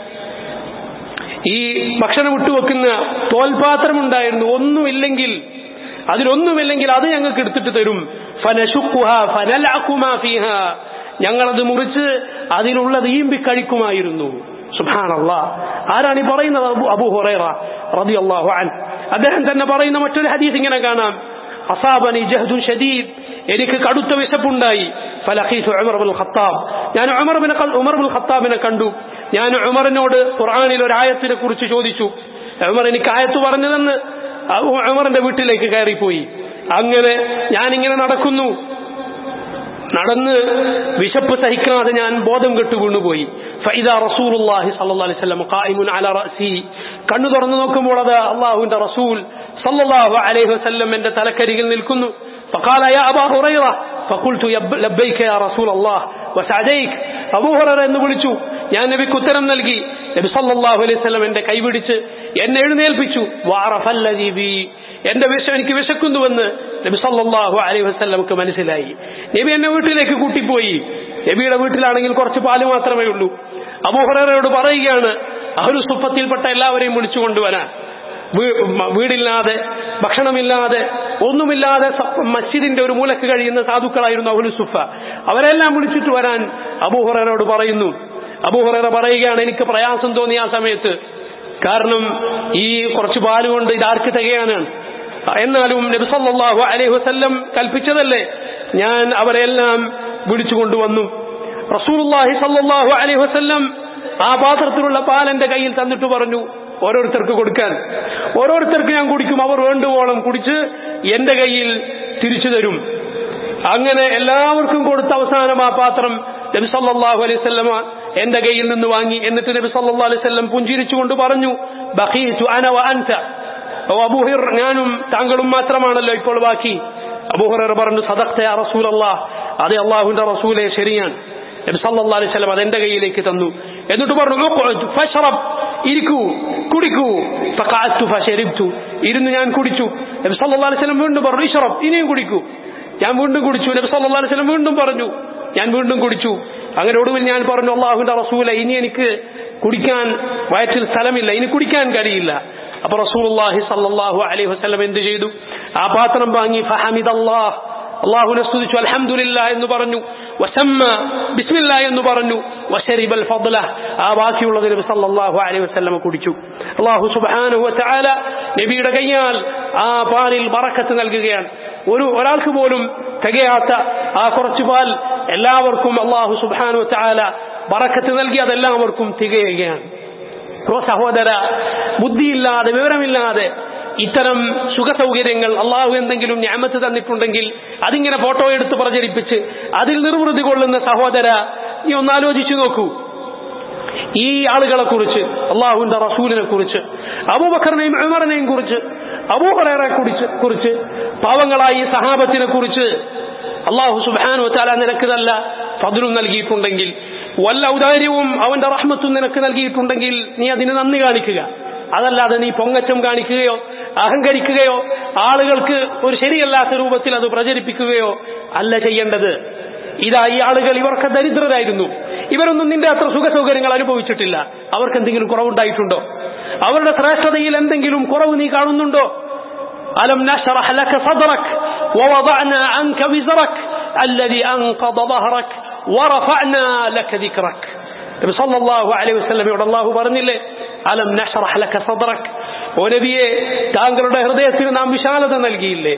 ഈ ഭക്ഷണം ഇട്ടുവെക്കുന്ന തോൽപാത്രം ഉണ്ടായിരുന്നു ഒന്നുമില്ലെങ്കിൽ അതിലൊന്നുമില്ലെങ്കിൽ അത് ഞങ്ങൾക്ക് എടുത്തിട്ട് തരും ഫനശുക്കുഹ ഫനലഅകുമാ ഫീഹ ഞങ്ങളത് മുറിച്ച് അതിലുള്ളത് ഈമ്പി കഴിക്കുമായിരുന്നു സുബ്ഹാനല്ലാ ആരാണ് ഈ പറയുന്നത് അബു അബൂ ഹുറൈറ റളിയല്ലാഹു അൻഹു അദ്ദേഹം തന്നെ പറയുന്ന മറ്റൊരു ഹദീസ് ഇങ്ങനെ കാണാം അസാബനി ജഹ്ദു ഷദീദ് എനിക്ക് കടുത്ത വിശപ്പുണ്ടായി ഫലഖീതു ഉമർ ബിൻ ഖത്താബ് ഞാൻ ഉമർ ബിൻ ഖ- ഉമർ ബിൻ ഖത്താബിനെ കണ്ടു ഞാൻ ഉമറിനോട് ഖുർആനിൽ ഒരു ആയത്തിനെ കുറിച്ച് ചോദിച്ചു ഉമർ എനിക്ക് ആയത്ത് പറഞ്ഞതെന്ന് ഉമറിന്റെ വീട്ടിലേക്ക് കയറിപ്പോയി അങ്ങനെ ഞാനിങ്ങനെ നടക്കുന്നു നടന്ന് വിശപ്പ് സഹിക്കാതെ ഞാൻ ബോധം കെട്ടു വീണുപോയി ഫൈദാ റസൂലുള്ളാഹി സ്വല്ലല്ലാഹു അലൈഹി വസല്ലം ഖായിമുൻ അലാ റഅസി കണ്ണു തുറന്നു നോക്കുമ്പോൾ അത് അള്ളാഹുവിന്റെ റസൂൽ സല്ലല്ലാഹു അലൈഹി വസല്ലം എന്റെ തലക്കരികിൽ നിൽക്കുന്നു فقال يا أبا هريرة فقلت يب- لبيك يا رسول الله وسعديك അബൂ ഹുറൈറ എന്ന് വിളിച്ചു ഞാൻ നബിക്ക് ഉത്തരം നൽകി നബി സല്ലല്ലാഹു അലൈഹി വസല്ലം എന്റെ കൈപിടിച്ച് എന്നെ എഴുന്നേൽപ്പിച്ചു വഅറഫല്ലദീ ബി എന്റെ വിശ എനിക്ക് വിശക്കുന്നുവെന്ന് നബി സല്ലല്ലാഹു അലൈഹി വസല്ലമക്ക് മനസ്സിലായി നബി എന്നെ വീട്ടിലേക്ക് കൂട്ടിപ്പോയി നബിയുടെ വീട്ടിലാണെങ്കിൽ കുറച്ച് പാല് മാത്രമേ ഉള്ളൂ അബൂഹുറയോട് പറയുകയാണ് അഹ്ലു സുഫത്തിൽപ്പെട്ട എല്ലാവരെയും വിളിച്ചു കൊണ്ടുവരാൻ വീ- മ- വീടില്ലാതെ ഭക്ഷണമില്ലാതെ ഒന്നുമില്ലാതെ സ- മസ്ജിദിന്റെ ഒരു മൂലക്ക് കഴിയുന്ന സാധുക്കളായിരുന്നു അഹുലു സുഫ അവരെല്ലാം വിളിച്ചിട്ട് വരാൻ അബൂഹുറയോട് പറയുന്നു അബൂഹുറ പറയുകയാണ് എനിക്ക് പ്രയാസം തോന്നി ആ സമയത്ത് കാരണം ഈ കുറച്ച് പാല് കൊണ്ട് ഇതാർക്ക് തികയാനാണ് എന്നാലും നബി സല്ലല്ലാഹു അലൈഹി വസല്ലം കൽപ്പിച്ചതല്ലേ ഞാൻ അവരെല്ലാം വിളിച്ചു കൊണ്ടുവന്നു റസൂലുള്ളാഹി സല്ലല്ലാഹു അലൈഹി വസല്ലം ആ പാത്രത്തിലുള്ള പാൽ എന്റെ കയ്യിൽ തന്നിട്ട് പറഞ്ഞു ഓരോരുത്തർക്ക് കൊടുക്കാൻ ഓരോരുത്തർക്ക് ഞാൻ കുടിക്കും അവർ വേണ്ടുവോളം കുടിച്ച് എന്റെ കയ്യിൽ തിരിച്ചു തരും അങ്ങനെ എല്ലാവർക്കും കൊടുത്ത അവസാനം ആ പാത്രം നബി സല്ലല്ലാഹു അലൈഹി വസല്ലമ എന്റെ കയ്യിൽ നിന്ന് വാങ്ങി എന്നിട്ട് നബി സല്ലല്ലാഹു അലൈഹി വസല്ലം പുഞ്ചിരിച്ചുകൊണ്ട് പറഞ്ഞു ബഖീതു അന വ അൻത ഓ അബൂഹിർ ഞാനും താങ്കളും മാത്രമാണല്ലോ ഇപ്പോൾ ബാക്കി അബൂഹുറ പറഞ്ഞു സദഖ്ത യാ റസൂലല്ലാഹ് അതെ അള്ളാഹുവിന്റെ റസൂലെ ശരിയാണ് നബി സല്ലല്ലാഹു അലൈഹി വസല്ലം അതെന്റെ കയ്യിലേക്ക് തന്നു എന്നിട്ട് പറഞ്ഞു ഉഖ്ഉദ് ഫശ്റബ് ഇരിക്കൂ കുടിക്കൂ ഫഖഅത്തു ഫശരിബ്തു ഇരുന്ന് ഞാൻ കുടിച്ചു നബി സല്ലല്ലാഹു അലൈഹി വസല്ലം വീണ്ടും പറഞ്ഞു ഇശ്റബ് ഇനിയും കുടിക്കൂ ഞാൻ വീണ്ടും കുടിച്ചു നബി സല്ലല്ലാഹു അലൈഹി വസല്ലം വീണ്ടും പറഞ്ഞു ഞാൻ വീണ്ടും കുടിച്ചു അങ്ങനെ ഒടുവിൽ ഞാൻ പറഞ്ഞു അള്ളാഹുവിന്റെ റസൂലെ ഇനി എനിക്ക് കുടിക്കാൻ വയറ്റിൽ സ്ഥലമില്ല ഇനി കുടിക്കാൻ കഴിയില്ല അപ്പൊ റസൂലുള്ളാഹി സല്ലല്ലാഹു അലൈഹി വസല്ലം എന്ത് ചെയ്തു ആ പാത്രം വാങ്ങി ഫഹമിദല്ലാഹ് അള്ളാഹുനെ സ്തുതിച്ചു അൽഹംദുലില്ല എന്ന് പറഞ്ഞു വസമ്മ ബിസ്മില്ല എന്ന് പറഞ്ഞു വശരിബൽ ഫضല ആ ബാക്കിയുള്ളത് നബി സല്ലല്ലാഹു അലൈഹി വസല്ലം കുടിച്ചു അള്ളാഹു സുബ്ഹാനഹു വതആല നബിയുടെ കയ്യാൽ ആ പാലിൽ ബറക്കത്ത് നൽകുകയാണ് ഒരു ഒരാൾക്ക് പോലും തികയാത്ത ആ കുറച്ചു പാൽ എല്ലാവർക്കും അള്ളാഹു സുബ്ഹാനഹു വതആല ബറക്കത്ത് നൽകി അതെല്ലാവർക്കും തികയുകയാണ് ഓ സഹോദര ബുദ്ധിയില്ലാതെ വിവരമില്ലാതെ ഇത്തരം സുഖസൗകര്യങ്ങൾ അള്ളാഹു എന്തെങ്കിലും ഞാമത്ത് തന്നിട്ടുണ്ടെങ്കിൽ അതിങ്ങനെ ഫോട്ടോ എടുത്ത് പ്രചരിപ്പിച്ച് അതിൽ നിർവൃതി കൊള്ളുന്ന സഹോദര നീ ഒന്ന് ആലോചിച്ചു നോക്കൂ ഈ ആളുകളെ കുറിച്ച് അള്ളാഹുവിന്റെ റസൂലിനെ കുറിച്ച് അബൂബക്കറിനെയും ഉമറിനെയും കുറിച്ച് അബൂഹറേറെ കുറിച്ച് കുറിച്ച് പാവങ്ങളായ ഈ സഹാബത്തിനെ കുറിച്ച് അള്ളാഹു സുബാനു താല നിനക്ക് ഫതിലും നൽകിയിട്ടുണ്ടെങ്കിൽ വല്ല ഔദാര്യവും അവന്റെ റഹ്മത്തും നിനക്ക് നൽകിയിട്ടുണ്ടെങ്കിൽ നീ അതിന് നന്ദി കാണിക്കുക അതല്ലാതെ നീ പൊങ്ങച്ചം കാണിക്കുകയോ അഹങ്കരിക്കുകയോ ആളുകൾക്ക് ഒരു ശരിയല്ലാത്ത രൂപത്തിൽ അത് പ്രചരിപ്പിക്കുകയോ അല്ല ചെയ്യേണ്ടത് ഇതാ ഈ ആളുകൾ ഇവർക്ക് ദരിദ്രരായിരുന്നു ഇവരൊന്നും നിന്റെ അത്ര സുഖ സൗകര്യങ്ങൾ അനുഭവിച്ചിട്ടില്ല അവർക്ക് എന്തെങ്കിലും കുറവുണ്ടായിട്ടുണ്ടോ അവരുടെ ശ്രേഷ്ഠതയിൽ എന്തെങ്കിലും കുറവ് നീ കാണുന്നുണ്ടോ ألم نشرح لك صدرك ووضعنا عنك وزرك الذي أنقض ظهرك ورفعنا لك ذكرك നബി സല്ലല്ലാഹു അലൈഹി വസല്ലമയോട് അല്ലാഹു പറഞ്ഞില്ലേ അലം നഷ്റഹ് ലക സദ്റക് ഓ നബിയെ താങ്കളുടെ ഹൃദയത്തിന് നാം വിശാലത നൽകിയില്ലേ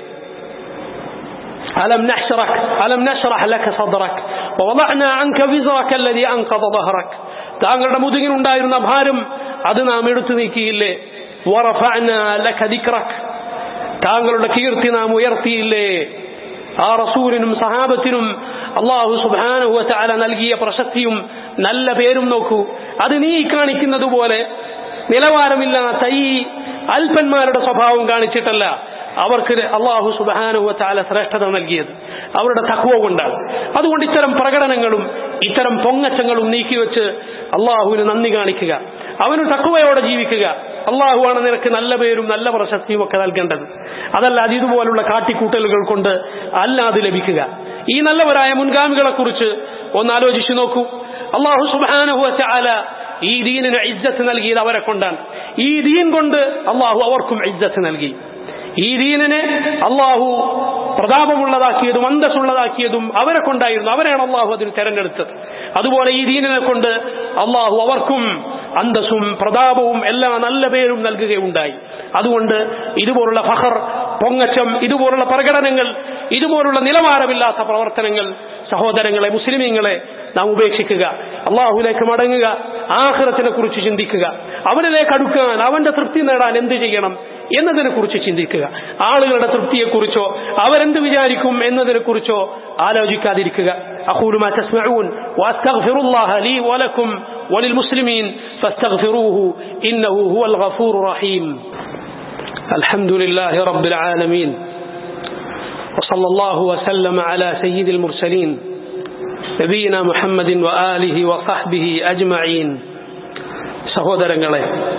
ألم نشرح ألم نشرح لك صدرك ووضعنا عنك وزرك الذي أنقض ظهرك താങ്കളുടെ മുതുകിനുണ്ടായിരുന്ന ഭാരം അത് നാം എടുത്തു നീക്കിയില്ലേ ورفعنا لك ذكرك താങ്കളുടെ കീർത്തി നാം ഉയർത്തിയില്ലേ ആ റസൂലിനും സഹാബത്തിനും അള്ളാഹു സുബാനുഹു ചാല നൽകിയ പ്രശസ്തിയും നല്ല പേരും നോക്കൂ അത് നീ കാണിക്കുന്നത് പോലെ നിലവാരമില്ലാത്ത ഈ അല്പന്മാരുടെ സ്വഭാവം കാണിച്ചിട്ടല്ല അവർക്ക് അള്ളാഹു സുബാനുഹു ചാല ശ്രേഷ്ഠത നൽകിയത് അവരുടെ തക്വ കൊണ്ടാണ് അതുകൊണ്ട് ഇത്തരം പ്രകടനങ്ങളും ഇത്തരം പൊങ്ങച്ചങ്ങളും നീക്കിവെച്ച് അള്ളാഹുവിന് നന്ദി കാണിക്കുക അവന് തക്വയോടെ ജീവിക്കുക അള്ളാഹുവാണ് നിനക്ക് നല്ല പേരും നല്ല പ്രശസ്തിയും ഒക്കെ നൽകേണ്ടത് അതല്ലാതെ ഇതുപോലുള്ള കാട്ടിക്കൂട്ടലുകൾ കൊണ്ട് അല്ല അത് ലഭിക്കുക ഈ നല്ലവരായ മുൻഗാമികളെ കുറിച്ച് ഒന്ന് ആലോചിച്ചു നോക്കൂ അള്ളാഹു സുബാനഹുവ ചാല ഈ ദീനിന് ഇജ്ജത്ത് നൽകിയത് അവരെ കൊണ്ടാണ് ഈ ദീൻ കൊണ്ട് അള്ളാഹു അവർക്കും ഇജ്ജത്ത് നൽകി ഈ ദീനിനെ അള്ളാഹു പ്രതാപമുള്ളതാക്കിയതും അന്തസ്സുള്ളതാക്കിയതും അവരെ കൊണ്ടായിരുന്നു അവരെയാണ് അള്ളാഹു അതിന് തെരഞ്ഞെടുത്തത് അതുപോലെ ഈ ദീനിനെ കൊണ്ട് അള്ളാഹു അവർക്കും അന്തസ്സും പ്രതാപവും എല്ലാ നല്ല പേരും നൽകുകയുണ്ടായി അതുകൊണ്ട് ഇതുപോലുള്ള ഫഹർ പൊങ്ങച്ചം ഇതുപോലുള്ള പ്രകടനങ്ങൾ ഇതുപോലുള്ള നിലവാരമില്ലാത്ത പ്രവർത്തനങ്ങൾ സഹോദരങ്ങളെ മുസ്ലിമീങ്ങളെ നാം ഉപേക്ഷിക്കുക അള്ളാഹുലേക്ക് മടങ്ങുക ആഹ്റത്തിനെ കുറിച്ച് ചിന്തിക്കുക അവനിലേക്ക് അടുക്കാൻ അവന്റെ തൃപ്തി നേടാൻ എന്ത് ചെയ്യണം എന്നതിനെ കുറിച്ച് ചിന്തിക്കുക ആളുകളുടെ തൃപ്തിയെക്കുറിച്ചോ അവരെന്ത് വിചാരിക്കും എന്നതിനെ കുറിച്ചോ ആലോചിക്കാതിരിക്കുക أقول ما تسمعون وأستغفر الله لي ولكم وللمسلمين فاستغفروه إنه هو الغفور الرحيم الحمد لله رب العالمين وصلى وصلى الله وسلم على سيد المرسلين നബീന മുഹമ്മദിൻ വആലിഹി വസഹ്ബിഹി അജ്മഈൻ സഹോദരങ്ങളെ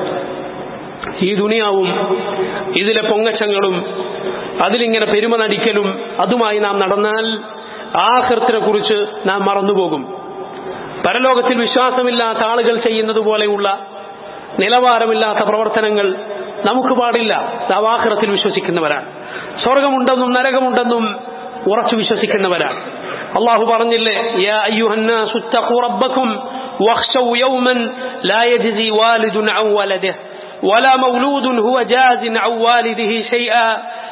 ഈ ദുനിയാവും ഇതിലെ പൊങ്ങച്ചങ്ങളും അതിലിങ്ങനെ പെരുമ നടിക്കലും അതുമായി നാം നടന്നാൽ ആഹൃത്തിനെ കുറിച്ച് നാം മറന്നുപോകും പരലോകത്തിൽ വിശ്വാസമില്ലാത്ത ആളുകൾ ചെയ്യുന്നത് പോലെയുള്ള നിലവാരമില്ലാത്ത പ്രവർത്തനങ്ങൾ നമുക്ക് പാടില്ല നാം ആഹ്റത്തിൽ വിശ്വസിക്കുന്നവരാണ് സ്വർഗമുണ്ടെന്നും നരകമുണ്ടെന്നും ഉറച്ചു വിശ്വസിക്കുന്നവരാണ് അള്ളാഹു പറഞ്ഞില്ലേ യാ അയ്യുഹന്നാസു ഇത്തഖൂ റബ്ബക്കും വഖ്ശൗ യൗമൻ ലാ യജ്സി വാലിദുൻ അൻ വലദിഹി ولا مولود هو جاز عن والده شيئا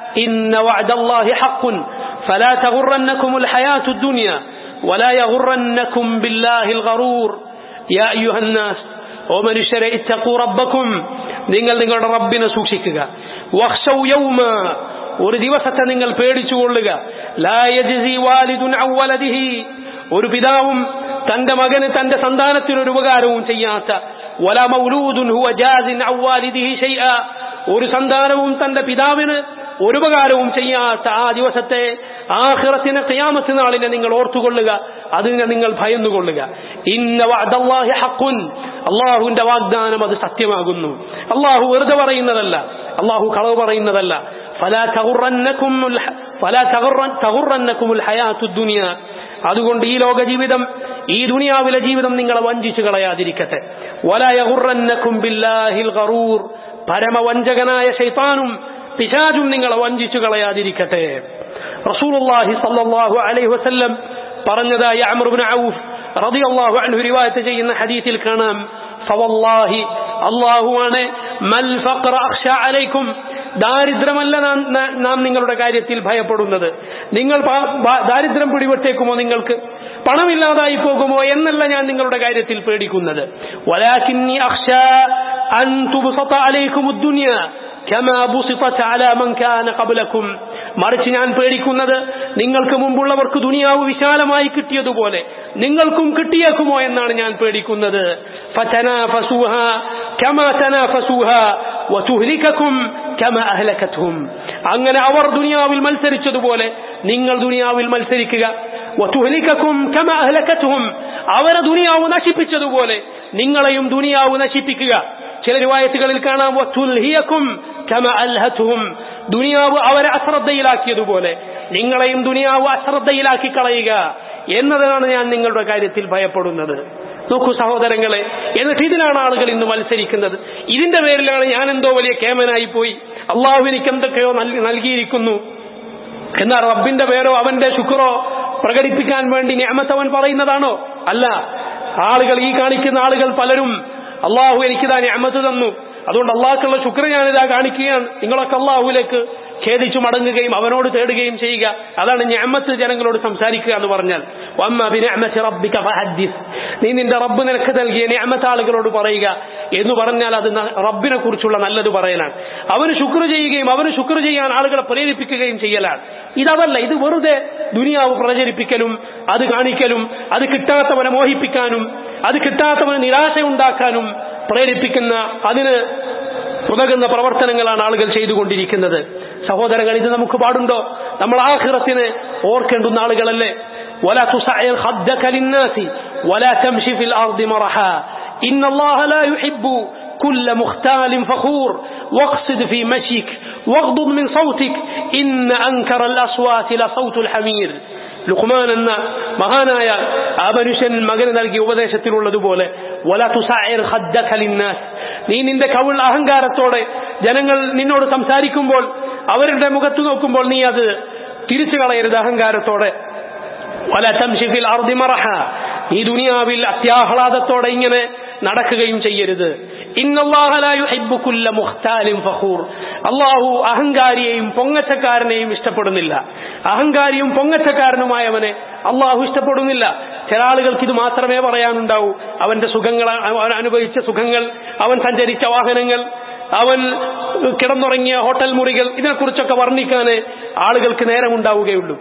إن وعد الله حق فلا تغرنكم الحياة الدنيا ولا يغرنكم بالله الغرور يا أيها الناس ومനുഷ്യരെ ഇത്തഖൂ റബ്ബക്കും നിങ്ങൾ നിങ്ങളുടെ റബ്ബിനെ സൂക്ഷിക്കുക വഖ്ശൗ യൗമ ഒരു ദിവസത്തെ നിങ്ങൾ പേടിച്ചുകൊള്ളുക ലാ യജ്സി വാലിദുൻ അൻ വലദിഹി ഒരു പിതാവും തന്റെ മകന് തന്റെ സന്താനത്തിന് ഒരു ഉപകാരവും ചെയ്യാത്ത വല മൗലൂദുൻ ഹുവ ജാസിൻ അൻ വാലിദിഹി ഷൈഅ ഒരു സന്താനവും തന്റെ പിതാവിന് ഒരു ഉപകാരവും ചെയ്യാത്ത ആ ദിവസത്തെ ആഖിറത്തിന് ഖിയാമത്ത് നാളിനെ നിങ്ങൾ ഓർത്തുകൊള്ളുക അതിനെ നിങ്ങൾ ഭയന്നുകൊള്ളുക ഇന്ന വഅദല്ലാഹി ഹഖുൻ അള്ളാഹുവിന്റെ വാഗ്ദാനം അത് സത്യമാകുന്നു അള്ളാഹു വെറുതെ പറയുന്നതല്ല അള്ളാഹു കളവ് പറയുന്നതല്ല فلا تغرنكم فلا تغرنكم الحياة الدنيا അതുകൊണ്ട് ഈ ലോക ജീവിതം ഈ ദുനിയാവിലെ ജീവിതം നിങ്ങളെ വഞ്ചിച്ചു കളയാതിരിക്കട്ടെ വലയഹുറന്നക്കും ബില്ലാഹിൽ ഗറൂർ പരമവഞ്ചകനായ ശൈത്താനും പിശാചും നിങ്ങളെ വഞ്ചിച്ചു കളയാതിരിക്കട്ടെ റസൂലുള്ളാഹി സല്ലല്ലാഹു അലൈഹി വസല്ലം പറഞ്ഞതായി അമർ ഇബ്നു ഔഫ് റളിയല്ലാഹു അൻഹു റിവായത്ത് ചെയ്യുന്ന ഹദീസിൽ കാണാം ഫവല്ലാഹി അല്ലാഹുവാണ് മൽ ഫഖറ അഖ്ഷ അലൈക്കും ദാരിദ്ര്യമല്ല നാം നിങ്ങളുടെ കാര്യത്തിൽ ഭയപ്പെടുന്നത് നിങ്ങൾ ദാരിദ്ര്യം പിടിപെട്ടേക്കുമോ നിങ്ങൾക്ക് പണമില്ലാതായി പോകുമോ എന്നല്ല ഞാൻ നിങ്ങളുടെ കാര്യത്തിൽ പേടിക്കുന്നത് വലാകിന്നി അഖ്ഷ അൻ തുബ്സത അലൈക്കും ദുനിയ كما بسطت على من كان قبلكم മറിച്ച് ഞാൻ പേടിക്കുന്നത് നിങ്ങൾക്ക് മുമ്പുള്ളവർക്ക് ദുനിയാവ് വിശാലമായി കിട്ടിയതുപോലെ നിങ്ങൾക്കും കിട്ടിയേക്കുമോ എന്നാണ് ഞാൻ പേടിക്കുന്നത് അങ്ങനെ അവർ ദുനിയാവിൽ മത്സരിച്ചതുപോലെ നിങ്ങൾ ദുനിയാവിൽ മത്സരിക്കുക അവരെ ദുനിയാവ് നശിപ്പിച്ചതുപോലെ നിങ്ങളെയും ദുനിയാവ് നശിപ്പിക്കുക ചില രൂപായത്തുകളിൽ കാണാം ദുനിയാവ് അവരെ അശ്രദ്ധയിലാക്കിയതുപോലെ നിങ്ങളെയും ദുനിയാവ് അശ്രദ്ധയിലാക്കി കളയുക എന്നതാണ് ഞാൻ നിങ്ങളുടെ കാര്യത്തിൽ ഭയപ്പെടുന്നത് നോക്കൂ സഹോദരങ്ങളെ എന്നിട്ട് ഇതിലാണ് ആളുകൾ ഇന്ന് മത്സരിക്കുന്നത് ഇതിന്റെ പേരിലാണ് ഞാൻ എന്തോ വലിയ കേമനായി പോയി അള്ളാഹു എനിക്ക് എന്തൊക്കെയോ നൽകിയിരിക്കുന്നു എന്നാൽ റബ്ബിന്റെ പേരോ അവന്റെ ശുക്രോ പ്രകടിപ്പിക്കാൻ വേണ്ടി ഞാമത്തവൻ പറയുന്നതാണോ അല്ല ആളുകൾ ഈ കാണിക്കുന്ന ആളുകൾ പലരും അള്ളാഹു എനിക്കിതാ ഞാമത്ത് തന്നു അതുകൊണ്ട് അള്ളാഹ്ക്കുള്ള ശുക്ര ഞാനിതാ കാണിക്കുകയാണ് നിങ്ങളൊക്കെ അള്ളാഹുവിലേക്ക് ഖേദിച്ചു മടങ്ങുകയും അവനോട് തേടുകയും ചെയ്യുക അതാണ് ഞാമത്ത് ജനങ്ങളോട് സംസാരിക്കുക എന്ന് പറഞ്ഞാൽ നീ നിന്റെ റബ്ബ് നിനക്ക് നൽകിയ ഞാമത്ത് ആളുകളോട് പറയുക എന്ന് പറഞ്ഞാൽ അത് റബ്ബിനെ കുറിച്ചുള്ള നല്ലത് പറയലാണ് അവന് ശുക്ർ ചെയ്യുകയും അവന് ശുക്ർ ചെയ്യാൻ ആളുകളെ പ്രേരിപ്പിക്കുകയും ചെയ്യലാണ് ഇതല്ല ഇത് വെറുതെ ദുനിയാവ് പ്രചരിപ്പിക്കലും അത് കാണിക്കലും അത് കിട്ടാത്തവനെ മോഹിപ്പിക്കാനും അത് കിട്ടാത്തവന് നിരാശയുണ്ടാക്കാനും പ്രേരിപ്പിക്കുന്ന അതിന് ഉതകുന്ന പ്രവർത്തനങ്ങളാണ് ആളുകൾ ചെയ്തുകൊണ്ടിരിക്കുന്നത് സഹോദരങ്ങൾ ഇത് നമുക്ക് പാടുണ്ടോ നമ്മൾ ആഖിറത്തിന് ഓർക്കേണ്ടുന്ന ആളുകളല്ലേ ولا تصعر خدك للناس ولا تمشي في الأرض مرحا إن الله لا يحب كل مختال فخور واقصد في مشيك واغضض من صوتك إن أنكر الأصوات لصوت الحمير ലുഖ്മാൻ എന്ന മഹാനായ ആ മനുഷ്യൻ മകന് നൽകിയ ഉപദേശത്തിലുള്ളതുപോലെ നീ നിന്റെ കവിൾ അഹങ്കാരത്തോടെ ജനങ്ങൾ നിന്നോട് സംസാരിക്കുമ്പോൾ അവരുടെ മുഖത്ത് നോക്കുമ്പോൾ നീ അത് തിരിച്ചു കളയരുത് അഹങ്കാരത്തോടെ ഈ ദുനിയാവിൽ അത്യാഹ്ലാദത്തോടെ ഇങ്ങനെ നടക്കുകയും ചെയ്യരുത് അള്ളാഹു അഹങ്കാരിയെയും പൊങ്ങച്ചക്കാരനെയും ഇഷ്ടപ്പെടുന്നില്ല അഹങ്കാരിയും പൊങ്ങച്ചക്കാരനുമായവനെ അള്ളാഹു ഇഷ്ടപ്പെടുന്നില്ല ചില ആളുകൾക്ക് ഇത് മാത്രമേ പറയാനുണ്ടാവൂ അവന്റെ സുഖങ്ങൾ അവൻ അനുഭവിച്ച സുഖങ്ങൾ അവൻ സഞ്ചരിച്ച വാഹനങ്ങൾ അവൻ കിടന്നുറങ്ങിയ ഹോട്ടൽ മുറികൾ ഇതിനെക്കുറിച്ചൊക്കെ വർണ്ണിക്കാന് ആളുകൾക്ക് നേരമുണ്ടാവുകയുള്ളൂ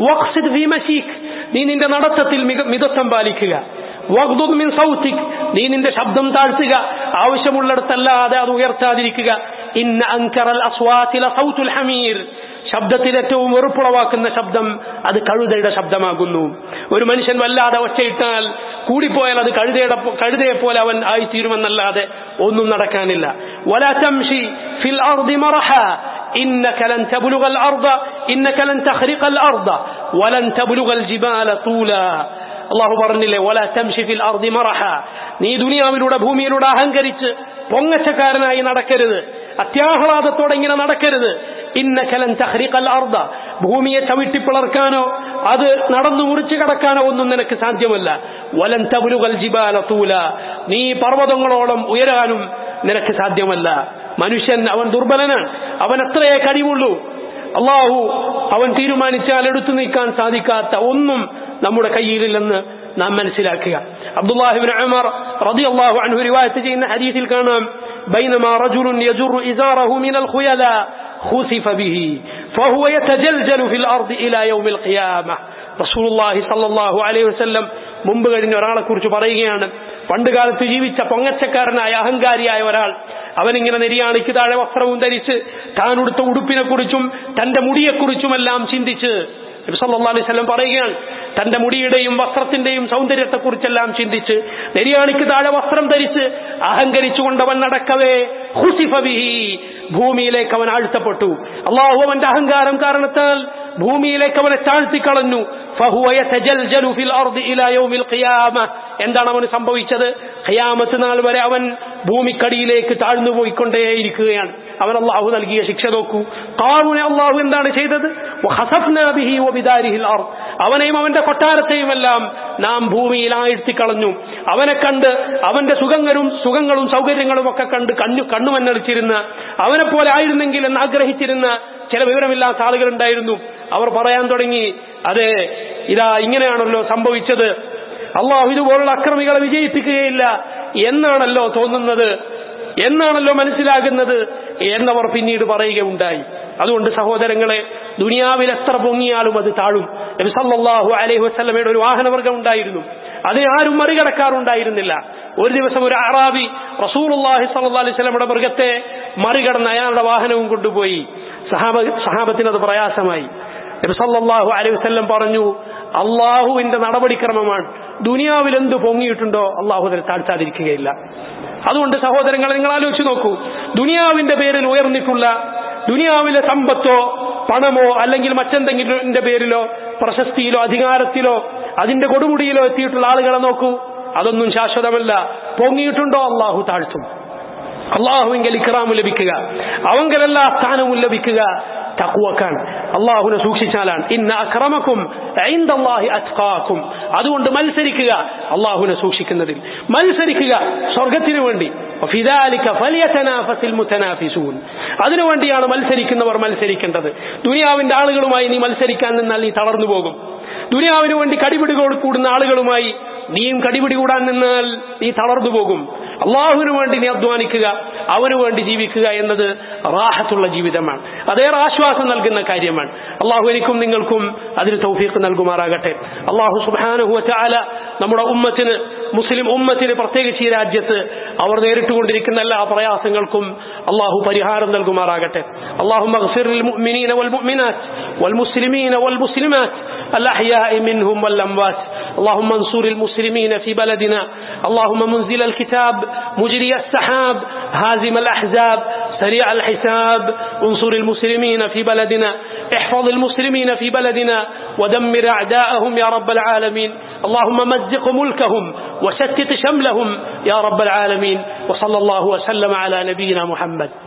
നീ നിന്റെ നടത്തത്തിൽ മിതത്വം പാലിക്കുക മിൻ സൗത്തിക് നീ നിന്റെ ശബ്ദം താഴ്ത്തുക ആവശ്യമുള്ളിടത്തല്ലാതെ അത് ഉയർത്താതിരിക്കുക ഇന്ന അൻകറൽ അസ്വാത്തില സൗത്തുൽ ഹമീർ ശബ്ദത്തിൽ ഏറ്റവും വെറുപ്പുളവാക്കുന്ന ശബ്ദം അത് കഴുതയുടെ ശബ്ദമാകുന്നു ഒരു മനുഷ്യൻ വല്ലാതെ ഒച്ചയിട്ടാൽ കൂടിപ്പോയാൽ അത് കഴുതയുടെ കഴുതയെ പോലെ അവൻ ആയിത്തീരുമെന്നല്ലാതെ ഒന്നും നടക്കാനില്ല ولا تمشي في الأرض مرحا إنك لن تبلغ الأرض إنك لن تخرق الأرض ولن تبلغ الجبال طولا അള്ളാഹു പറഞ്ഞില്ലേ വല തംഷി ഫിൽ അർദി മറഹ നീ ദുനിയാവിലൂടെ ഭൂമിയിലൂടെ അഹങ്കരിച്ച് പൊങ്ങച്ചക്കാരനായി നടക്കരുത് അത്യാഹ്ലാദത്തോടെ ഇങ്ങനെ നടക്കരുത് ഇന്നകലൻ തഹ്രിഖൽ അർദ ഭൂമിയെ ചവിട്ടിപ്പിളർക്കാനോ അത് നടന്നു മുറിച്ചു കടക്കാനോ ഒന്നും നിനക്ക് സാധ്യമല്ല വലൻ തബുലുകൽ ജിബാല തൂല നീ പർവ്വതങ്ങളോളം ഉയരാനും നിനക്ക് സാധ്യമല്ല മനുഷ്യൻ അവൻ ദുർബലനാണ് അവൻ അത്രയേ കഴിവുള്ളൂ അള്ളാഹു അവൻ തീരുമാനിച്ചാൽ എടുത്തു നീക്കാൻ സാധിക്കാത്ത ഒന്നും നമ്മുടെ കയ്യിലില്ലെന്ന് നാം മനസ്സിലാക്കുക അബ്ദുല്ലാഹിബിൻ ഉമർ റളിയല്ലാഹു അൻഹു റിവായത്ത് ചെയ്യുന്ന ഹദീസിൽ കാണാം بينما رجل يجر إزاره من الخيلاء خسف به فهو يتجلجل في الأرض إلى يوم القيامة رسول الله صلى الله عليه وسلم മുമ്പ് കഴിഞ്ഞ ഒരാളെ കുറിച്ച് പറയുകയാണ് പണ്ട് കാലത്ത് ജീവിച്ച പൊങ്ങച്ചക്കാരനായ അഹങ്കാരിയായ ഒരാൾ അവനിങ്ങനെ നെരിയാണിക്ക് താഴെ വസ്ത്രവും ധരിച്ച് താൻ ഉടുത്ത ഉടുപ്പിനെ കുറിച്ചും തന്റെ മുടിയെക്കുറിച്ചുമെല്ലാം ചിന്തിച്ച് നബിസല്ലാ അലൈഹി സ്വലം പറയുകയാണ് തന്റെ മുടിയുടെയും വസ്ത്രത്തിന്റെയും സൗന്ദര്യത്തെക്കുറിച്ചെല്ലാം ചിന്തിച്ച് നെരിയാണിക്ക് താഴെ വസ്ത്രം ധരിച്ച് അഹങ്കരിച്ചുകൊണ്ടവൻ നടക്കവേ ഹുസിഫബിഹി ഭൂമിയിലേക്ക് അവൻ ആഴ്ത്തപ്പെട്ടു അള്ളാഹു അവന്റെ അഹങ്കാരം കാരണത്താൽ ഭൂമിയിലേക്ക് അവനെ താഴ്ത്തിക്കളഞ്ഞു എന്താണ് അവന് സംഭവിച്ചത് ഖിയാമത്ത് നാൾ വരെ അവൻ ഭൂമിക്കടിയിലേക്ക് താഴ്ന്നു പോയിക്കൊണ്ടേയിരിക്കുകയാണ് അവൻ അള്ളാഹു നൽകിയ ശിക്ഷ നോക്കൂ കാറുനെ അള്ളാഹു എന്താണ് ചെയ്തത് അവനെയും അവന്റെ കൊട്ടാരത്തെയും എല്ലാം നാം ഭൂമിയിൽ ആഴ്ത്തിക്കളഞ്ഞു അവനെ കണ്ട് അവന്റെ സുഖങ്ങളും സുഖങ്ങളും സൗകര്യങ്ങളും ഒക്കെ കണ്ട് കണ്ണു കണ്ണുമന്നടിച്ചിരുന്ന അവനെ പോലെ ആയിരുന്നെങ്കിൽ എന്ന് ആഗ്രഹിച്ചിരുന്ന ചില വിവരമില്ലാത്ത ആളുകൾ ഉണ്ടായിരുന്നു അവർ പറയാൻ തുടങ്ങി അതെ ഇതാ ഇങ്ങനെയാണല്ലോ സംഭവിച്ചത് അള്ളാഹു ഇതുപോലുള്ള അക്രമികളെ വിജയിപ്പിക്കുകയില്ല എന്നാണല്ലോ തോന്നുന്നത് എന്നാണല്ലോ മനസ്സിലാകുന്നത് എന്നവർ പിന്നീട് പറയുകയുണ്ടായി അതുകൊണ്ട് സഹോദരങ്ങളെ ദുനിയാവിൽ എത്ര പൊങ്ങിയാലും അത് താഴും നബി സല്ലല്ലാഹു അലൈഹി വസല്ലമയുടെ ഒരു വാഹനവർഗം ഉണ്ടായിരുന്നു അതിനെ ആരും മറികടക്കാറുണ്ടായിരുന്നില്ല ഒരു ദിവസം ഒരു അറാബി റസൂലുള്ളാഹി സ്വല്ലല്ലാഹു അലൈഹി വസല്ലമയുടെ മൃഗത്തെ മറികടന്ന് അയാളുടെ വാഹനവും കൊണ്ടുപോയി സഹാബ സഹാബത്തിന് അത് പ്രയാസമായി നബി സല്ലല്ലാഹു അലൈഹി വസല്ലം പറഞ്ഞു അള്ളാഹുവിന്റെ നടപടിക്രമമാണ് ദുനിയാവിൽ എന്ത് പൊങ്ങിയിട്ടുണ്ടോ അള്ളാഹു അതിനെ താഴ്ത്താതിരിക്കുകയില്ല അതുകൊണ്ട് സഹോദരങ്ങളെ നിങ്ങൾ ആലോചിച്ച് നോക്കൂ ദുനിയാവിന്റെ പേരിൽ ഉയർന്നിട്ടുള്ള ദുനിയാവിലെ സമ്പത്തോ പണമോ അല്ലെങ്കിൽ മറ്റെന്തെങ്കിലും പേരിലോ പ്രശസ്തിയിലോ അധികാരത്തിലോ അതിന്റെ കൊടുമുടിയിലോ എത്തിയിട്ടുള്ള ആളുകളെ നോക്കൂ അതൊന്നും ശാശ്വതമല്ല പൊങ്ങിയിട്ടുണ്ടോ അള്ളാഹു താഴ്ത്തും അള്ളാഹുവിങ്കൽ ഇക്രാമു ലഭിക്കുക അവങ്കലെല്ലാ സ്ഥാനവും ലഭിക്കുക തക്കുവക്കാണ് അള്ളാഹുനെ സൂക്ഷിച്ചാലാണ് ഇന്ന അക്രമക്കും ഐന്ദല്ലാഹി അത്കാക്കും അതുകൊണ്ട് മത്സരിക്കുക അള്ളാഹുനെ സൂക്ഷിക്കുന്നതിൽ മത്സരിക്കുക സ്വർഗത്തിനു വേണ്ടി ഫിദാലിക ഫലിയതനാഫസിൽ മുതനാഫിസൂൻ അതിനുവേണ്ടിയാണ് മത്സരിക്കുന്നവർ മത്സരിക്കേണ്ടത് ദുനിയാവിന്റെ ആളുകളുമായി നീ മത്സരിക്കാൻ നിന്നാൽ നീ തളർന്നു പോകും ദുനിയാവിന് വേണ്ടി കടിപിടികൾ കൂടുന്ന ആളുകളുമായി നീയും കടിപിടി കൂടാൻ നിന്നാൽ നീ തളർന്നു പോകും അള്ളാഹുവിന് വേണ്ടി നീ അധ്വാനിക്കുക അവന് വേണ്ടി ജീവിക്കുക എന്നത് റാഹത്തുള്ള ജീവിതമാണ് അതേറെ ആശ്വാസം നൽകുന്ന കാര്യമാണ് അള്ളാഹു എനിക്കും നിങ്ങൾക്കും അതിന് തൗഫീഖ് നൽകുമാറാകട്ടെ അള്ളാഹു സുബാനുഹുവ ചാല നമ്മുടെ ഉമ്മത്തിന് മുസ്ലിം ഉമ്മത്തിന് പ്രത്യേകിച്ച് ഈ രാജ്യത്ത് അവർ നേരിട്ടുകൊണ്ടിരിക്കുന്ന എല്ലാ പ്രയാസങ്ങൾക്കും അള്ളാഹു പരിഹാരം നൽകുമാറാകട്ടെ അള്ളാഹു മഗ്ഫിർ للمؤمنين والمؤمنات والمسلمين والمسلمات الأحياء منهم والأموات اللهم انصر المسلمين في بلدنا اللهم منزل الكتاب مجري السحاب هازم الأحزاب سريع الحساب انصر المسلمين في بلدنا احفظ المسلمين في بلدنا ودمر أعداءهم يا رب العالمين اللهم مزق ملكهم وشتت شملهم يا رب العالمين وصلى الله وسلم على نبينا محمد